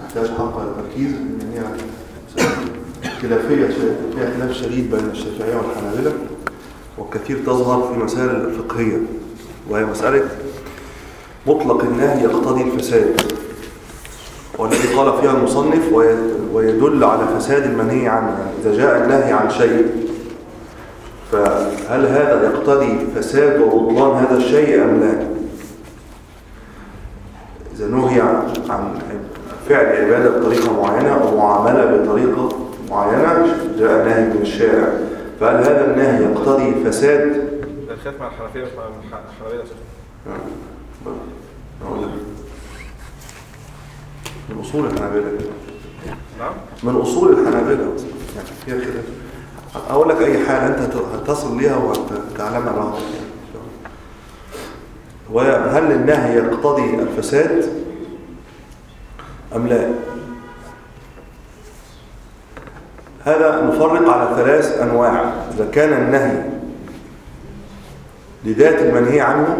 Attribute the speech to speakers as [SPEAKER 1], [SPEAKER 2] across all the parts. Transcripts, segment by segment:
[SPEAKER 1] تحتاج حق التركيز لأن هي خلافية فيها خلاف شديد بين الشافعية والحنابلة والكثير تظهر في مسائل الفقهية وهي مسألة مطلق النهي يقتضي الفساد والذي قال فيها المصنف ويدل على فساد المنهي عنه يعني إذا جاء النهي عن شيء فهل هذا يقتضي فساد وبطلان هذا الشيء أم لا إذا نهي عن فعل عبادة بطريقة معينة أو معاملة بطريقة معينة جاء نهي من الشارع فهل هذا النهي يقتضي فساد
[SPEAKER 2] ده الخلاف مع الحنفيه مش مع الحنابلة يا شيخ
[SPEAKER 1] أقول لك. من أصول الحنابلة
[SPEAKER 2] نعم
[SPEAKER 1] من أصول الحنابلة أصلاً. يعني فيها خلاف أقول لك أي حاجة أنت هتصل ليها وتعلمها بعض وهل النهي يقتضي الفساد أم لا هذا نفرق على ثلاث أنواع إذا كان النهي لذات المنهي عنه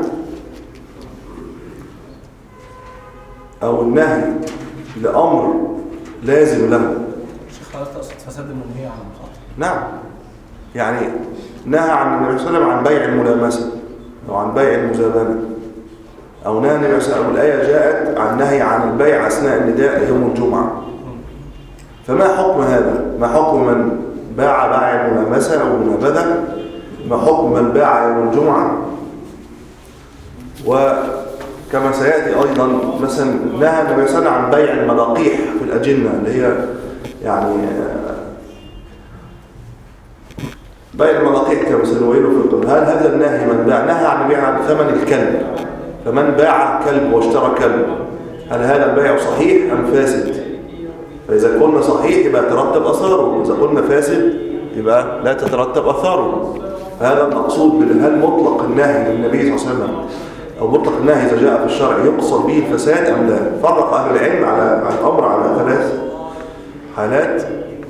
[SPEAKER 1] أو النهي لأمر لازم له
[SPEAKER 3] شيخ حضرتك تقصد فساد المنهي عن المخاطر
[SPEAKER 1] نعم يعني نهى عن النبي صلى الله عليه وسلم عن بيع الملامسة أو عن بيع المزابنة أو نهى النبي صلى الله عليه وسلم الآية جاءت عن نهي عن البيع أثناء النداء يوم الجمعة فما حكم هذا؟ ما حكم من باع باع الملامسة أو المنابذة؟ ما حكم من باع يوم الجمعة؟ وكما سيأتي أيضا مثلا نهى النبي صلى الله عليه وسلم عن بيع الملاقيح في الأجنة اللي هي يعني بيع الملاقيح كما سنويله في القرآن هل هذا النهي من باع نهى عن بيع ثمن الكلب فمن باع كلب واشترى كلب هل هذا البيع صحيح أم فاسد فإذا قلنا صحيح يبقى يترتب أثاره وإذا قلنا فاسد يبقى لا تترتب أثاره هذا المقصود بال- هل مطلق النهي للنبي صلى الله عليه وسلم أو مطلق النهي إذا جاء في الشرع يقصد به الفساد أم لا فرق أهل العلم على على الأمر على ثلاث حالات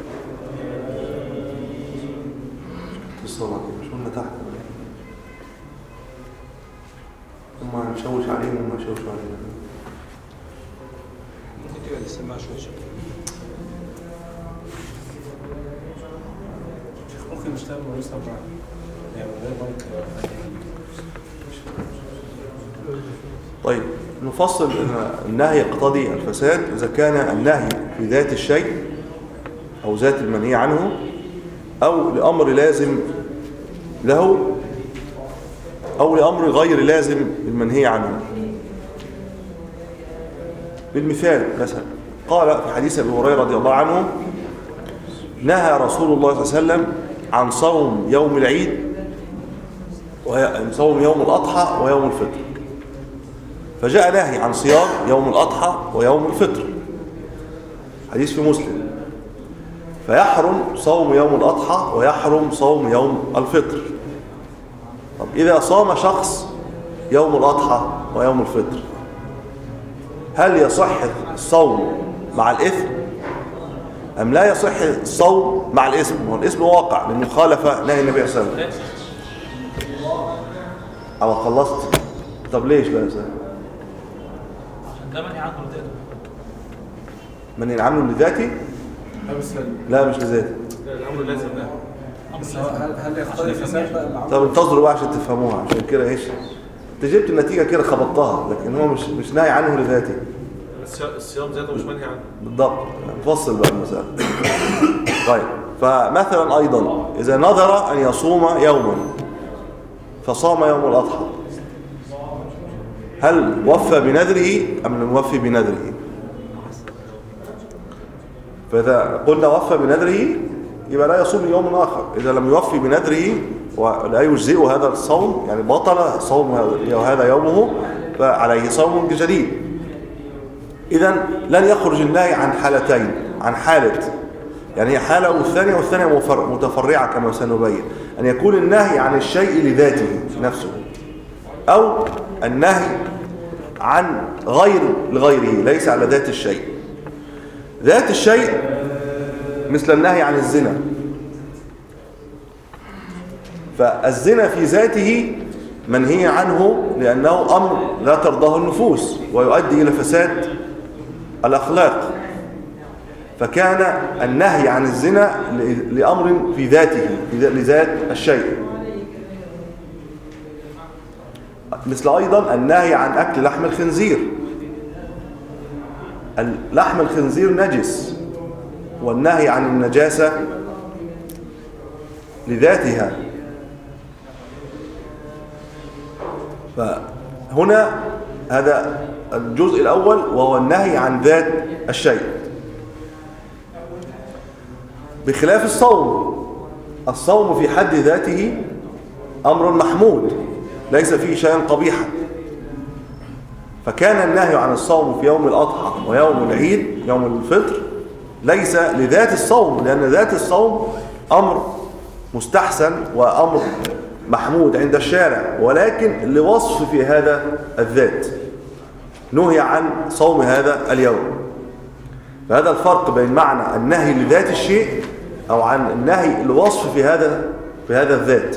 [SPEAKER 1] الصلاة مش قلنا تحت هم هنشوش عليهم وما يشوشوا علينا
[SPEAKER 3] ممكن السماعة شوية شوية شيخ ممكن نشتغل ونسمع بعض يعني من غير مايك
[SPEAKER 1] طيب نفصل ان النهي يقتضي الفساد اذا كان النهي في ذات الشيء او ذات المنهي عنه او لامر لازم له او لامر غير لازم المنهي عنه بالمثال مثلا قال في حديث ابي هريره رضي الله عنه نهى رسول الله صلى الله عليه وسلم عن صوم يوم العيد وهي صوم يوم الاضحى ويوم الفطر فجاء نهي عن صيام يوم الأضحى ويوم الفطر حديث في مسلم فيحرم صوم يوم الأضحى ويحرم صوم يوم الفطر طب إذا صام شخص يوم الأضحى ويوم الفطر هل يصح الصوم مع الإثم أم لا يصح الصوم مع الإثم هو الإثم واقع للمخالفة نهي النبي صلى الله عليه وسلم أو خلصت طب ليش بقى يا سيدي؟
[SPEAKER 4] عشان ده منهي عنه لذاته
[SPEAKER 1] من ينعمله لذاتي
[SPEAKER 3] لا بس
[SPEAKER 1] لا مش لذاتي
[SPEAKER 2] ده الامر لازم ده
[SPEAKER 4] امر
[SPEAKER 3] بس
[SPEAKER 4] لازم
[SPEAKER 3] هل هل يقتضي فساد بقى العمل؟
[SPEAKER 1] طب انتظروا بقى عشان تفهموها عشان كده ايش انت جبت النتيجه كده خبطتها لكن هو مش مش ناهي عنه لذاتي
[SPEAKER 2] الصيام- الصيام ذاته مش منهي عنه
[SPEAKER 1] بالضبط نفصل بقى المساله طيب فمثلا ايضا اذا نذر ان يصوم يوما فصام يوم الاضحى هل وفى بنذره ام لم يوفي بنذره فاذا قلنا وفى بنذره يبقى لا يصوم يوم اخر اذا لم يوفي بنذره ولا يجزئه هذا الصوم يعني بطل صوم هذا يومه فعليه صوم جديد إذا لن يخرج النهي عن حالتين عن حالة يعني هي حالة والثانية والثانية مفر- متفرعة كما سنبين أن يكون النهي عن الشيء لذاته نفسه أو النهي عن غير لغيره ليس على ذات الشيء ذات الشيء مثل النهي عن الزنا فالزنا في ذاته منهي عنه لأنه أمر لا ترضاه النفوس ويؤدي إلى فساد الأخلاق فكان النهي عن الزنا ل- لأمر في ذاته في ذا- لذات الشيء مثل أيضا النهي عن أكل لحم الخنزير لحم الخنزير نجس والنهي عن النجاسة لذاتها فهنا هذا الجزء الأول وهو النهي عن ذات الشيء بخلاف الصوم الصوم في حد ذاته أمر محمود ليس فيه شيئا قبيحا فكان النهي عن الصوم في يوم الأضحى ويوم العيد يوم الفطر ليس لذات الصوم لأن ذات الصوم أمر مستحسن وأمر محمود عند الشارع ولكن لوصف في هذا الذات نهي عن صوم هذا اليوم فهذا الفرق بين معنى النهي لذات الشيء أو عن النهي لوصف في هذا في هذا الذات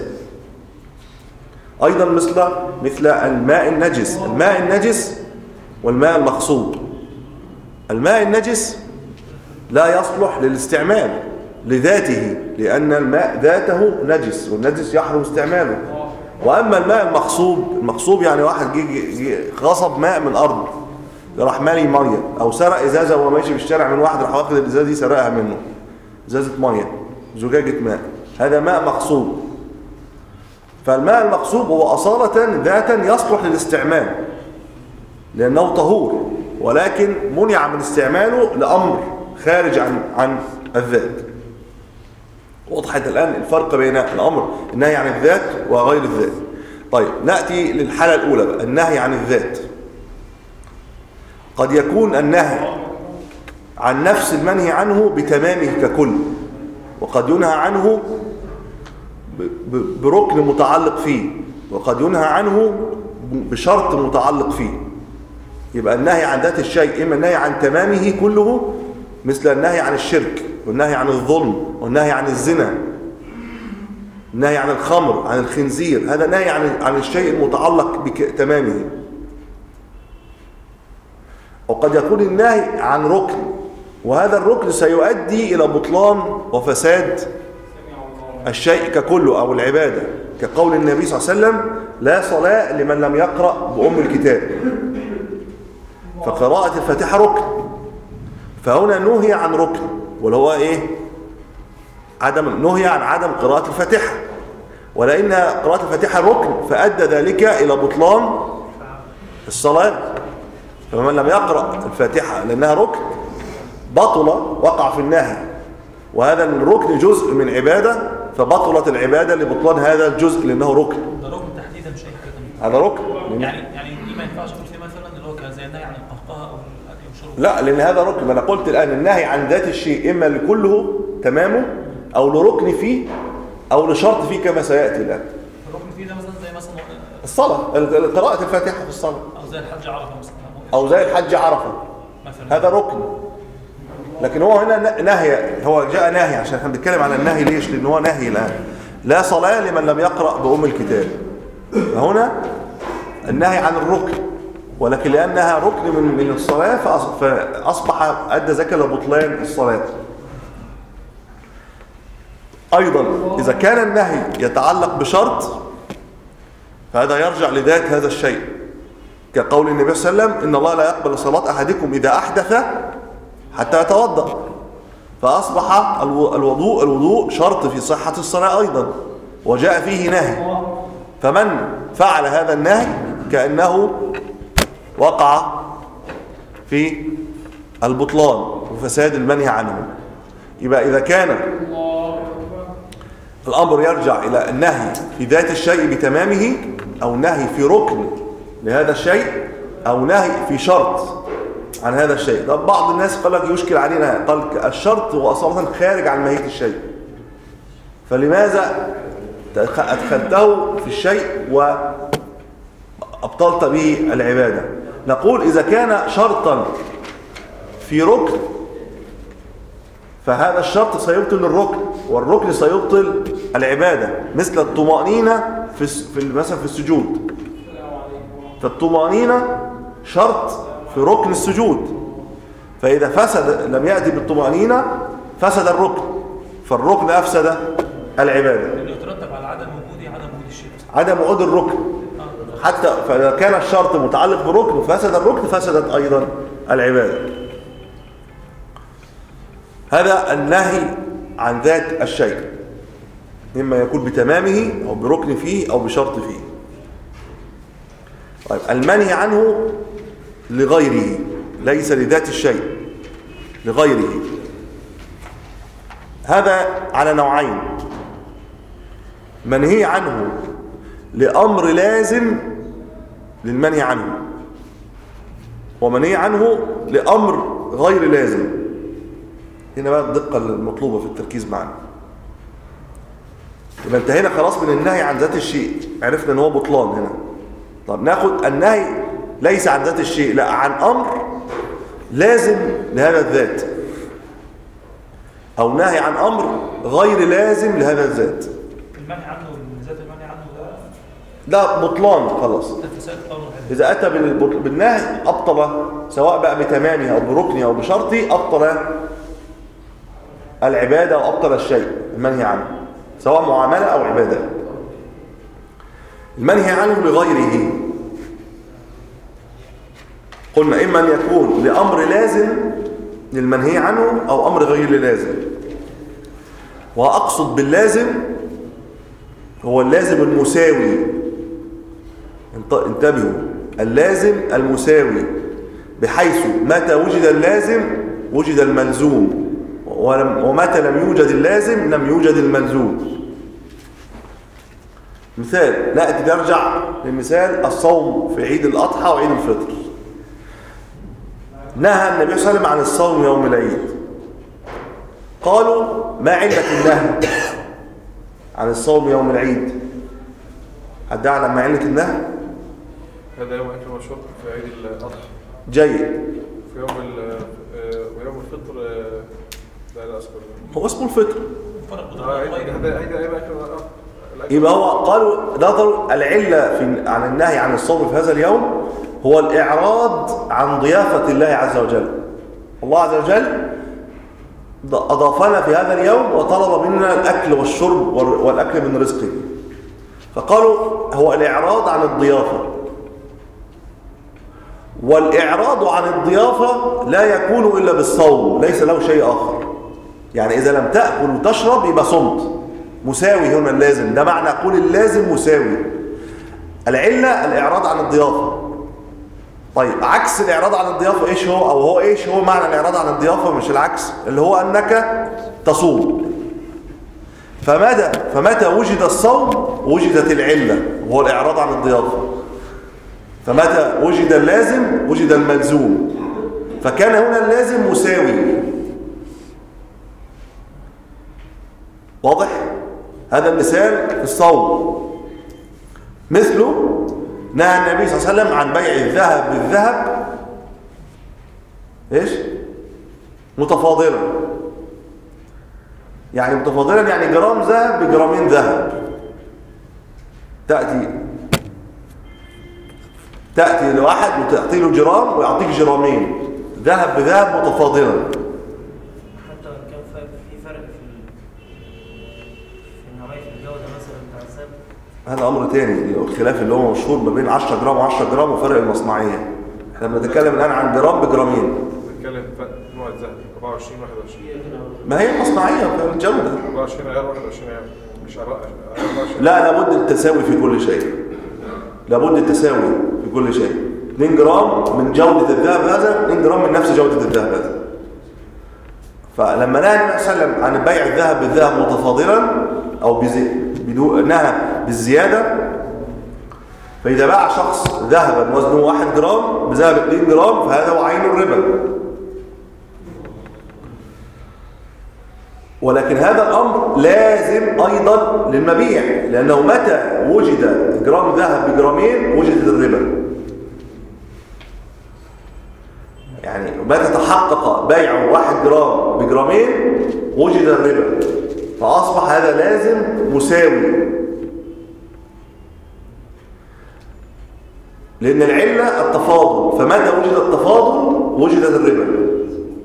[SPEAKER 1] أيضا مثل مثل الماء النجس الماء النجس والماء المغصوب الماء النجس لا يصلح للاستعمال لذاته لأن الماء ذاته نجس والنجس يحرم استعماله وأما الماء المغصوب المغصوب يعني واحد جي جي جي غصب ماء من الأرض راح مالي مية أو سرق إزازة وهو ماشي في الشارع من واحد راح واخد الإزازة دي سرقها منه إزازة مية زجاجة ماء هذا ماء مغصوب فالماء المغصوب هو أصالة ذاتا يصلح للاستعمال لأنه طهور ولكن منع من استعماله لأمر خارج عن عن الذات وضحت الآن الفرق بين الأمر النهي عن الذات وغير الذات طيب نأتي للحالة الأولى بقى النهي عن الذات قد يكون النهي عن نفس المنهي عنه بتمامه ككل وقد ينهى عنه ب- ب- بركن متعلق فيه وقد ينهى عنه بشرط متعلق فيه يبقى النهي عن ذات الشيء إما النهي عن تمامه كله مثل النهي عن الشرك والنهي عن الظلم والنهي عن الزنا النهي عن الخمر عن الخنزير هذا نهي عن عن الشيء المتعلق بتمامه وقد يكون النهي عن ركن وهذا الركن سيؤدي إلى بطلان وفساد الشيء ككله أو العبادة كقول النبي صلى الله عليه وسلم لا صلاة لمن لم يقرأ بأم الكتاب فقراءة الفاتحة ركن فهنا نهي عن ركن واللي هو ايه عدم نهي عن عدم قراءة الفاتحة ولأن قراءة الفاتحة ركن فأدى ذلك إلى بطلان الصلاة فمن لم يقرأ الفاتحة لأنها ركن بطل وقع في النهي وهذا الركن جزء من عبادة فبطلت العبادة لبطلان هذا الجزء لأنه ركن
[SPEAKER 4] ده ركن تحديدا مش اي حاجه ثانيه
[SPEAKER 1] هذا ركن
[SPEAKER 4] يعني يعني دي ما ينفعش اقول فيه مثلا اللي هو كان زي النهي عن القهقه او الاكل والشرب
[SPEAKER 1] لا لأن هذا ركن ما أنا قلت الآن النهي عن ذات الشيء إما لكله تمامه أو لركن فيه أو لشرط فيه كما سيأتي الآن
[SPEAKER 4] الركن فيه ده مثلا زي مثلا
[SPEAKER 1] الصلاة ال- قراءة الفاتحة في الصلاة
[SPEAKER 4] او زي الحج عرفه مثلا
[SPEAKER 1] أو زي الحج عرفة
[SPEAKER 4] مثلا
[SPEAKER 1] هذا ركن لكن هو هنا ن- نهي هو جاء نهي عشان احنا بنتكلم على النهي ليش لأن هو نهي الآن لا صلاة لمن لم يقرأ بأم الكتاب فهنا النهي عن الركن ولكن لأنها ركن من من الصلاة فأص- فأصبح أدى ذلك لبطلان الصلاة أيضا إذا كان النهي يتعلق بشرط فهذا يرجع لذات هذا الشيء كقول النبي صلى الله عليه وسلم إن الله لا يقبل صلاة أحدكم إذا أحدث حتى يتوضأ فأصبح الو- الوضوء الوضوء شرط في صحة الصلاة أيضا وجاء فيه نهي فمن فعل هذا النهي كأنه وقع في البطلان وفساد المنهي عنه يبقى إذا كان الأمر يرجع إلى النهي في ذات الشيء بتمامه أو نهي في ركن لهذا الشيء أو نهي في شرط عن هذا الشيء طب بعض الناس قال لك يشكل علينا قال الشرط هو أصلا خارج عن ماهية الشيء فلماذا تدخ- أدخلته في الشيء وأبطلت به العبادة نقول إذا كان شرطا في ركن فهذا الشرط سيبطل الركن والركن سيبطل العبادة مثل الطمأنينة في الس- في ال- مثلا في السجود فالطمأنينة شرط في ركن السجود فإذا فسد لم يأتي بالطمأنينة فسد الركن فالركن أفسد العبادة
[SPEAKER 4] اللي يترتب على عدم وجودي عدم وجود الشيء
[SPEAKER 1] عدم وجود الركن
[SPEAKER 4] آه.
[SPEAKER 1] حتى فإذا كان الشرط متعلق بركن فسد الركن فسدت أيضا العبادة هذا النهي عن ذات الشيء إما يكون بتمامه أو بركن فيه أو بشرط فيه طيب المنهي عنه لغيره ليس لذات الشيء لغيره هذا على نوعين منهي عنه لأمر لازم للمنهي عنه ومنهي عنه لأمر غير لازم هنا بقى الدقة المطلوبة في التركيز معنا يبقى انتهينا خلاص من النهي عن ذات الشيء عرفنا ان هو بطلان هنا طب ناخد النهي ليس عن ذات الشيء لا عن امر لازم لهذا الذات او نهي عن امر غير لازم لهذا الذات
[SPEAKER 4] المنهي عنه ذات المنهي عنه ده
[SPEAKER 1] ده بطلان خلاص
[SPEAKER 4] ده فساد امر هذا
[SPEAKER 1] إذا أتى بالبطل- بالنهي أبطل سواء بقى بتمامه أو بركنه أو بشرطه أبطل العبادة وأبطل الشيء المنهي عنه سواء معاملة أو عبادة المنهي عنه لغيره قلنا إما أن يكون لأمر لازم للمنهي عنه أو أمر غير لازم وأقصد باللازم هو اللازم المساوي انت- انتبهوا اللازم المساوي بحيث متى وجد اللازم وجد الملزوم ولم- ومتى لم يوجد اللازم لم يوجد الملزوم مثال نأتي نرجع لمثال الصوم في عيد الأضحى وعيد الفطر نهى النبي صلى الله عليه وسلم عن الصوم يوم العيد قالوا ما علة النهي عن الصوم يوم العيد حد يعلم ما علة النهي
[SPEAKER 2] هذا يوم أكل وشرب في عيد الأضحى
[SPEAKER 1] جيد
[SPEAKER 2] في يوم ال آه، ويوم الفطر آه، لا لا أذكر
[SPEAKER 1] هو اسمه الفطر
[SPEAKER 4] فرق بين
[SPEAKER 2] آه، عيد
[SPEAKER 4] الغير
[SPEAKER 2] هذا عيد أيام أكل آه، الأكل.
[SPEAKER 1] يبقى هو قالوا نظروا العلة في عن النهي عن الصوم في هذا اليوم هو الإعراض عن ضيافة الله عز وجل الله عز وجل أضافنا في هذا اليوم وطلب منا الأكل والشرب وال- والأكل من رزقه فقالوا هو الإعراض عن الضيافة والإعراض عن الضيافة لا يكون إلا بالصوم ليس له شيء آخر يعني إذا لم تأكل وتشرب يبقى صمت مساوي هنا اللازم ده معنى قول اللازم مساوي العلة الإعراض عن الضيافة طيب عكس الإعراض عن الضيافة إيش هو أو هو إيش هو معنى الإعراض عن الضيافة مش العكس اللي هو أنك تصوم فمتى فمتى وجد الصوم وجدت العلة وهو الإعراض عن الضيافة فمتى وجد اللازم وجد الملزوم فكان هنا اللازم مساوي واضح هذا المثال في الصوم مثله نهى النبي صلى الله عليه وسلم عن بيع الذهب بالذهب ايش متفاضلا يعني متفاضلا يعني جرام ذهب بجرامين ذهب تأتي تأتي لواحد وتعطي له جرام ويعطيك جرامين ذهب بذهب متفاضلا
[SPEAKER 5] حتى وان كان فرق- في فرق في ال- في نوعية الجودة مثلا بتاع الذهب
[SPEAKER 1] هذا امر تاني الخلاف اللي هو مشهور ما بين 10 جرام و10 جرام وفرق المصنعيه احنا بنتكلم الان عن جرام بجرامين
[SPEAKER 2] بنتكلم في نوع الذهب 24 21
[SPEAKER 1] ما هي مصنعيه في الجوده
[SPEAKER 2] 24 عيار 21 عيار مش عيار 24
[SPEAKER 1] لا لابد التساوي في كل شيء لابد التساوي في كل شيء 2 جرام من جوده الذهب هذا 2 جرام من نفس جوده الذهب هذا فلما نهى النبي صلى الله عليه وسلم عن بيع الذهب بالذهب متفاضلا او بزي... بدون نهى بالزياده فاذا باع شخص ذهبا وزنه 1 جرام بذهب 2 جرام فهذا هو عين الربا ولكن هذا الأمر لازم أيضا للمبيع لأنه متى وجد جرام ذهب بجرامين وجد الربا يعني متى تحقق بيع واحد جرام بجرامين وجد الربا فأصبح هذا لازم مساوي لأن العلة التفاضل فمتى وجد التفاضل وجد الربا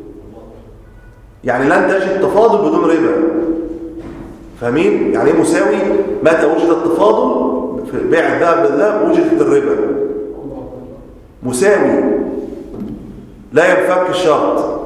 [SPEAKER 1] يعني لن تجد تفاضل بدون ربا فاهمين يعني ايه مساوي متى وجد التفاضل في بيع الذهب بالذهب وجدت الربا مساوي لا ينفك الشرط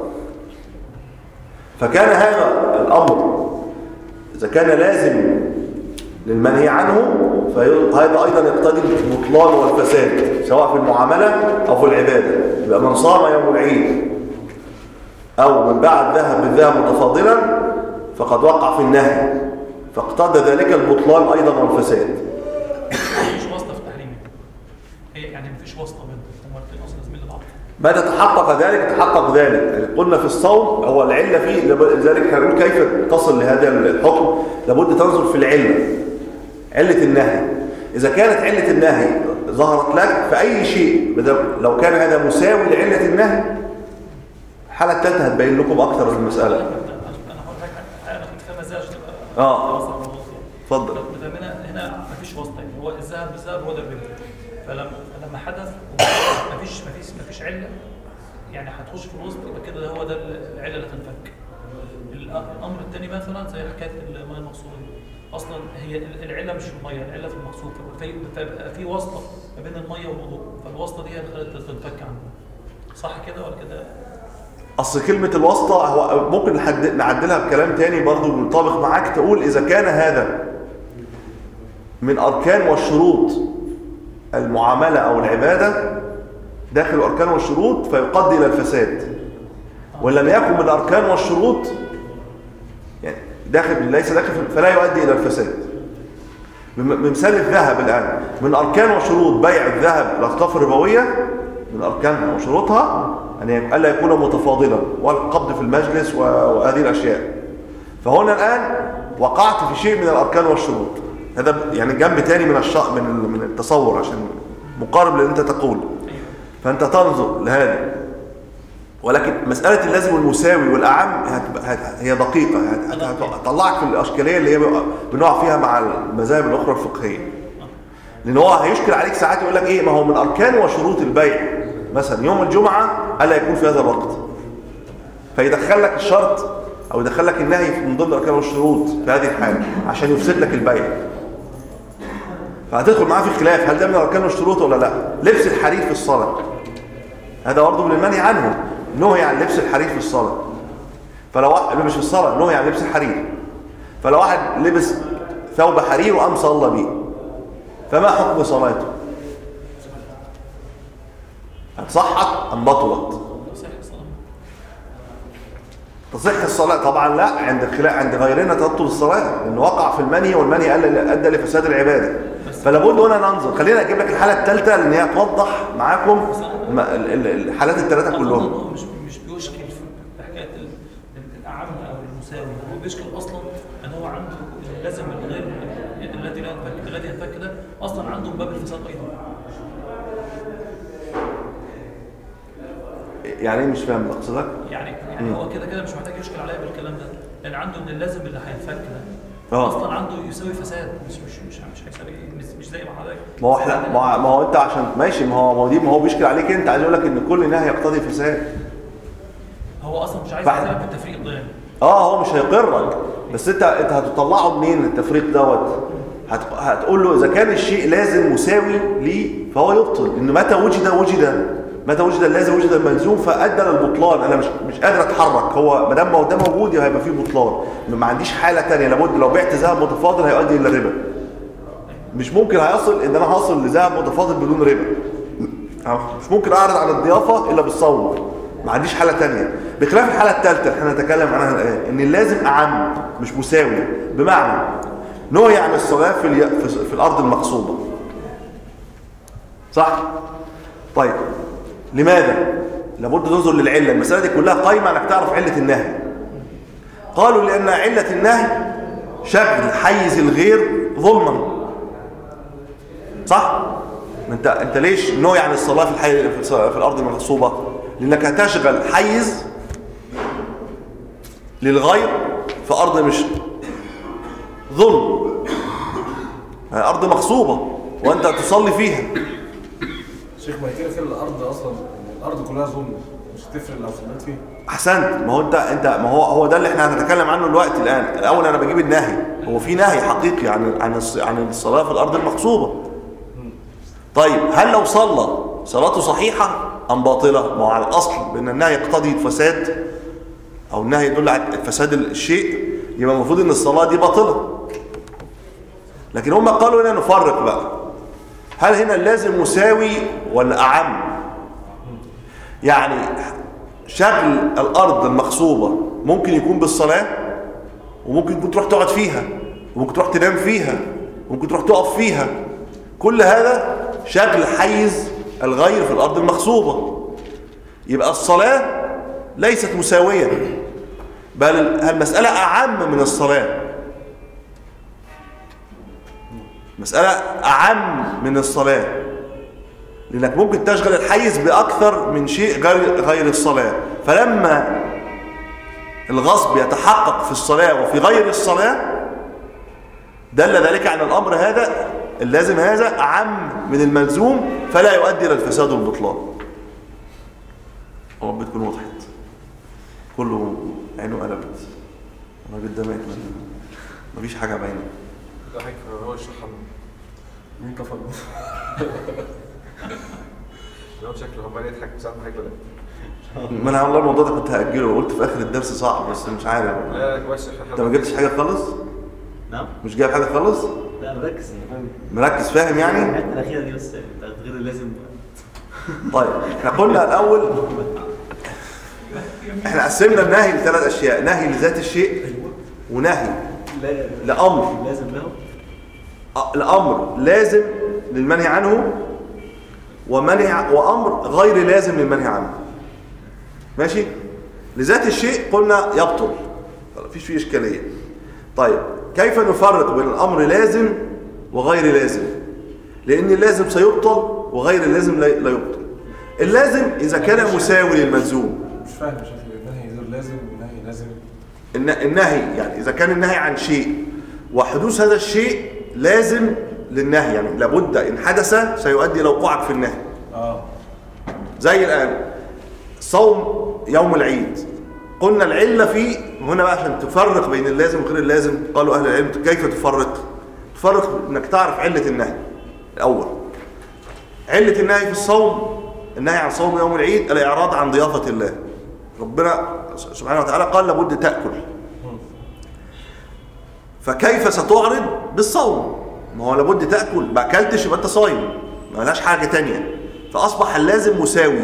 [SPEAKER 1] فكان هذا الامر اذا كان لازم للمنهي عنه فهذا ايضا يقتضي البطلان والفساد سواء في المعامله او في العباده يبقى من صام يوم العيد او من باع الذهب بالذهب متفاضلا فقد وقع في النهي فاقتضى ذلك البطلان ايضا والفساد
[SPEAKER 4] مفيش واسطه في التحريم هي يعني مفيش واسطه بينهم هما الاثنين اصلا زميل لبعض
[SPEAKER 1] متى تحقق ذلك تحقق ذلك يعني قلنا في الصوم هو العله فيه لذلك هنقول كيف تصل لهذا الحكم لابد تنظر في العله عله النهي اذا كانت عله النهي ظهرت لك فاي شيء بدل- لو كان هذا مساوي لعله النهي الحاله الثالثه هتبين لكم اكثر في المساله
[SPEAKER 4] انا هقول لك حاجه انا كنت فاهمها ازاي عشان تبقى
[SPEAKER 1] آه.
[SPEAKER 4] توصل للنقطة.
[SPEAKER 1] اتفضل
[SPEAKER 4] لو كنت فاهمينها هنا مفيش واسطه يعني هو الذهب بالذهب هو ده الربا فلما فلما حدث مفيش مفيش مفيش عله يعني هتخش في الوسط يبقى كده هو ده العله اللي تنفك الامر الثاني مثلا زي حكايه الميه المغسوله دي. اصلا هي العله مش في الميه العله في المغسول فبالتالي فبقى في واسطه ما بين الميه والوضوء فالواسطه دي هي اللي خلت تنفك عنه صح كده ولا كده
[SPEAKER 1] اصل كلمه الواسطه هو ممكن نحد- نعدلها بكلام تاني برضو منطبق معاك تقول اذا كان هذا من اركان والشروط المعامله او العباده داخل الاركان والشروط فيقضي الى الفساد وان لم يكن من الاركان والشروط يعني داخل ليس داخل في- فلا يؤدي الى الفساد بم- بمثال الذهب الان من اركان وشروط بيع الذهب الاخطاف الربويه من اركانها وشروطها ان ي- الا يكون متفاضلا والقبض في المجلس و- وهذه الاشياء فهنا الان وقعت في شيء من الاركان والشروط هذا ب- يعني جنب تاني من الش... من ال- من التصور عشان مقارب للي انت تقول فانت تنظر لهذا ولكن مسألة اللازم والمساوي والأعم هتبقى- هت- هي دقيقة هت- هت- هتطلعك في الأشكالية اللي هي بقى- بنقع فيها مع المذاهب الأخرى الفقهية لأن هو هيشكل عليك ساعات يقول لك إيه ما هو من أركان وشروط البيع مثلا يوم الجمعة ألا يكون في هذا الوقت فيدخل لك الشرط أو يدخل لك النهي من ضمن الأركان والشروط في هذه الحالة عشان يفسد لك البيع فهتدخل معاه في خلاف هل ده من الأركان والشروط ولا لا لبس الحرير في الصلاة هذا برضه من المنهي عنه نهي عن لبس الحرير في الصلاة فلو واحد مش في الصلاة نهي عن لبس الحرير فلو واحد لبس ثوب حرير وقام صلى بيه فما حكم صلاته صحت أم بطلت
[SPEAKER 4] صحيح الصلاه
[SPEAKER 1] تصح الصلاة طبعا لا عند الخلاف عند غيرنا تبطل الصلاة لأنه وقع في المنهي والمنهي أدى- أدى لفساد العبادة فلا بد هنا ننظر خلينا أجيب لك الحالة الثالثة لأن هي توضح معاكم الم- ال- ال- الحالات الثلاثة
[SPEAKER 4] أظن
[SPEAKER 1] كلهم
[SPEAKER 4] إن هو مش مش بيشكل في حكايه ال- ال- الاعم او المساوي هو بيشكل اصلا ان هو عنده لازم الغير الذي لا ينفك الذي ينفك ده اصلا عنده من باب الفساد ايضا
[SPEAKER 1] يعني ايه مش فاهم مقصدك
[SPEAKER 4] يعني يعني هو كده كده مش محتاج يشكل عليا بالكلام ده لان عنده ان اللازم اللي هينفك ده
[SPEAKER 1] آه.
[SPEAKER 4] اصلا عنده يساوي فساد مش مش مش مش هيساوي مش, مش زي ما حضرتك
[SPEAKER 1] ما هو احنا ما هو- ما هو انت عشان ماشي ما هو ما هو دي ما هو بيشكل عليك انت عايز اقول لك ان كل نهي يقتضي فساد
[SPEAKER 4] هو اصلا مش عايز
[SPEAKER 1] بعد-
[SPEAKER 4] يساوي بالتفريق ده يعني
[SPEAKER 1] اه هو مش هيقرك بس انت انت هتطلعه منين التفريق دوت هت... هتقول له اذا كان الشيء لازم مساوي ليه فهو يبطل ان متى وجد وجد متى وجد اللازم وجد الملزوم فادى للبطلان انا مش مش قادر اتحرك هو ما دام ما هو ده موجود هيبقى فيه بطلان ما عنديش حاله ثانيه لابد لو بعت ذهب متفاضل هيؤدي الى الربا مش ممكن هيصل ان انا هصل لذهب متفاضل بدون ربا مش ممكن اعرض على الضيافه الا بالصوم ما عنديش حاله تانية بخلاف الحاله الثالثه اللي احنا نتكلم عنها الان ان اللازم اعم مش مساوي بمعنى نهي عن الصلاه في, الي... في... في الارض المغصوبه صح طيب لماذا لابد تنظر للعله المساله دي كلها قايمه انك تعرف عله النهي قالوا لان عله النهي شغل حيز الغير ظلما صح ما انت انت ليش نهي عن الصلاه في الحي في, الص- في الارض المغصوبه لانك هتشغل حيز للغير في ارض مش ظلم هي ارض مغصوبه وانت تصلي فيها
[SPEAKER 3] شيخ ما هي كده كده الارض اصلا الارض كلها ظلم مش هتفرق لو صليت فيها
[SPEAKER 1] احسنت ما هو انت انت ما هو هو ده اللي احنا هنتكلم عنه دلوقتي الان الاول انا بجيب النهي هو في نهي حقيقي عن عن الص- عن الصلاه في الارض المغصوبه طيب هل لو صلى صلاته صحيحه ام باطله ما هو على الاصل بان النهي يقتضي الفساد او النهي يدل على فساد الشيء يبقى المفروض ان الصلاه دي باطله لكن هم قالوا هنا نفرق بقى هل هنا اللازم مساوي ولا اعم يعني شغل الارض المغصوبه ممكن يكون بالصلاه وممكن يكون تروح تقعد فيها وممكن تروح تنام فيها وممكن تروح تقف فيها كل هذا شغل حيز الغير في الارض المغصوبه يبقى الصلاه ليست مساويه بل المساله اعم من الصلاه مساله اعم من الصلاه لانك ممكن تشغل الحيز باكثر من شيء غير غير الصلاه فلما الغصب يتحقق في الصلاه وفي غير الصلاه دل ذلك على الامر هذا اللازم هذا اعم من الملزوم فلا يؤدي الى الفساد والبطلان رب تكون وضحت كله عينه قلبت الراجل ده مات مفيش حاجه باينه
[SPEAKER 2] ده حاجة هو يشرحها
[SPEAKER 3] مين كفر
[SPEAKER 2] هو شكله هم يضحك بس اهم حاجة ولا
[SPEAKER 1] ما انا والله الموضوع ده كنت هاجله وقلت في اخر الدرس صعب بس مش عارف
[SPEAKER 2] لا لا كويس
[SPEAKER 1] انت ما جبتش حاجه خالص
[SPEAKER 6] نعم
[SPEAKER 1] مش جايب حاجه خالص
[SPEAKER 6] لا مركز انا فاهم
[SPEAKER 1] مركز فاهم يعني
[SPEAKER 6] الحته الاخيره دي بس بتاعت غير اللازم
[SPEAKER 1] طيب احنا قلنا الاول احنا قسمنا النهي لثلاث اشياء نهي لذات الشيء ونهي
[SPEAKER 6] لا
[SPEAKER 1] لامر
[SPEAKER 6] لازم له
[SPEAKER 1] أ- الامر لازم للمنهي عنه ومنع وامر غير لازم للمنهي عنه ماشي لذات الشيء قلنا يبطل مفيش فيه اشكاليه طيب كيف نفرق بين الامر لازم وغير لازم لان اللازم سيبطل وغير اللازم لا لا يبطل اللازم اذا كان مساوي للملزوم
[SPEAKER 3] مش فاهم يا شيخ النهي غير لازم النهي لازم
[SPEAKER 1] الن- النهي يعني إذا كان النهي عن شيء وحدوث هذا الشيء لازم للنهي يعني لابد إن حدث سيؤدي إلى وقوعك في النهي
[SPEAKER 3] اه
[SPEAKER 1] زي الآن صوم يوم العيد قلنا العلة فيه هنا بقى عشان تفرق بين اللازم وغير اللازم قالوا أهل العلم كيف تفرق تفرق إنك تعرف علة النهي الأول علة النهي في الصوم النهي عن صوم يوم العيد الإعراض عن ضيافة الله ربنا سبحانه وتعالى قال لابد تأكل فكيف ستعرض بالصوم ما هو لابد تأكل ما أكلتش يبقى أنت صايم ما لهاش حاجة تانية فأصبح اللازم مساوي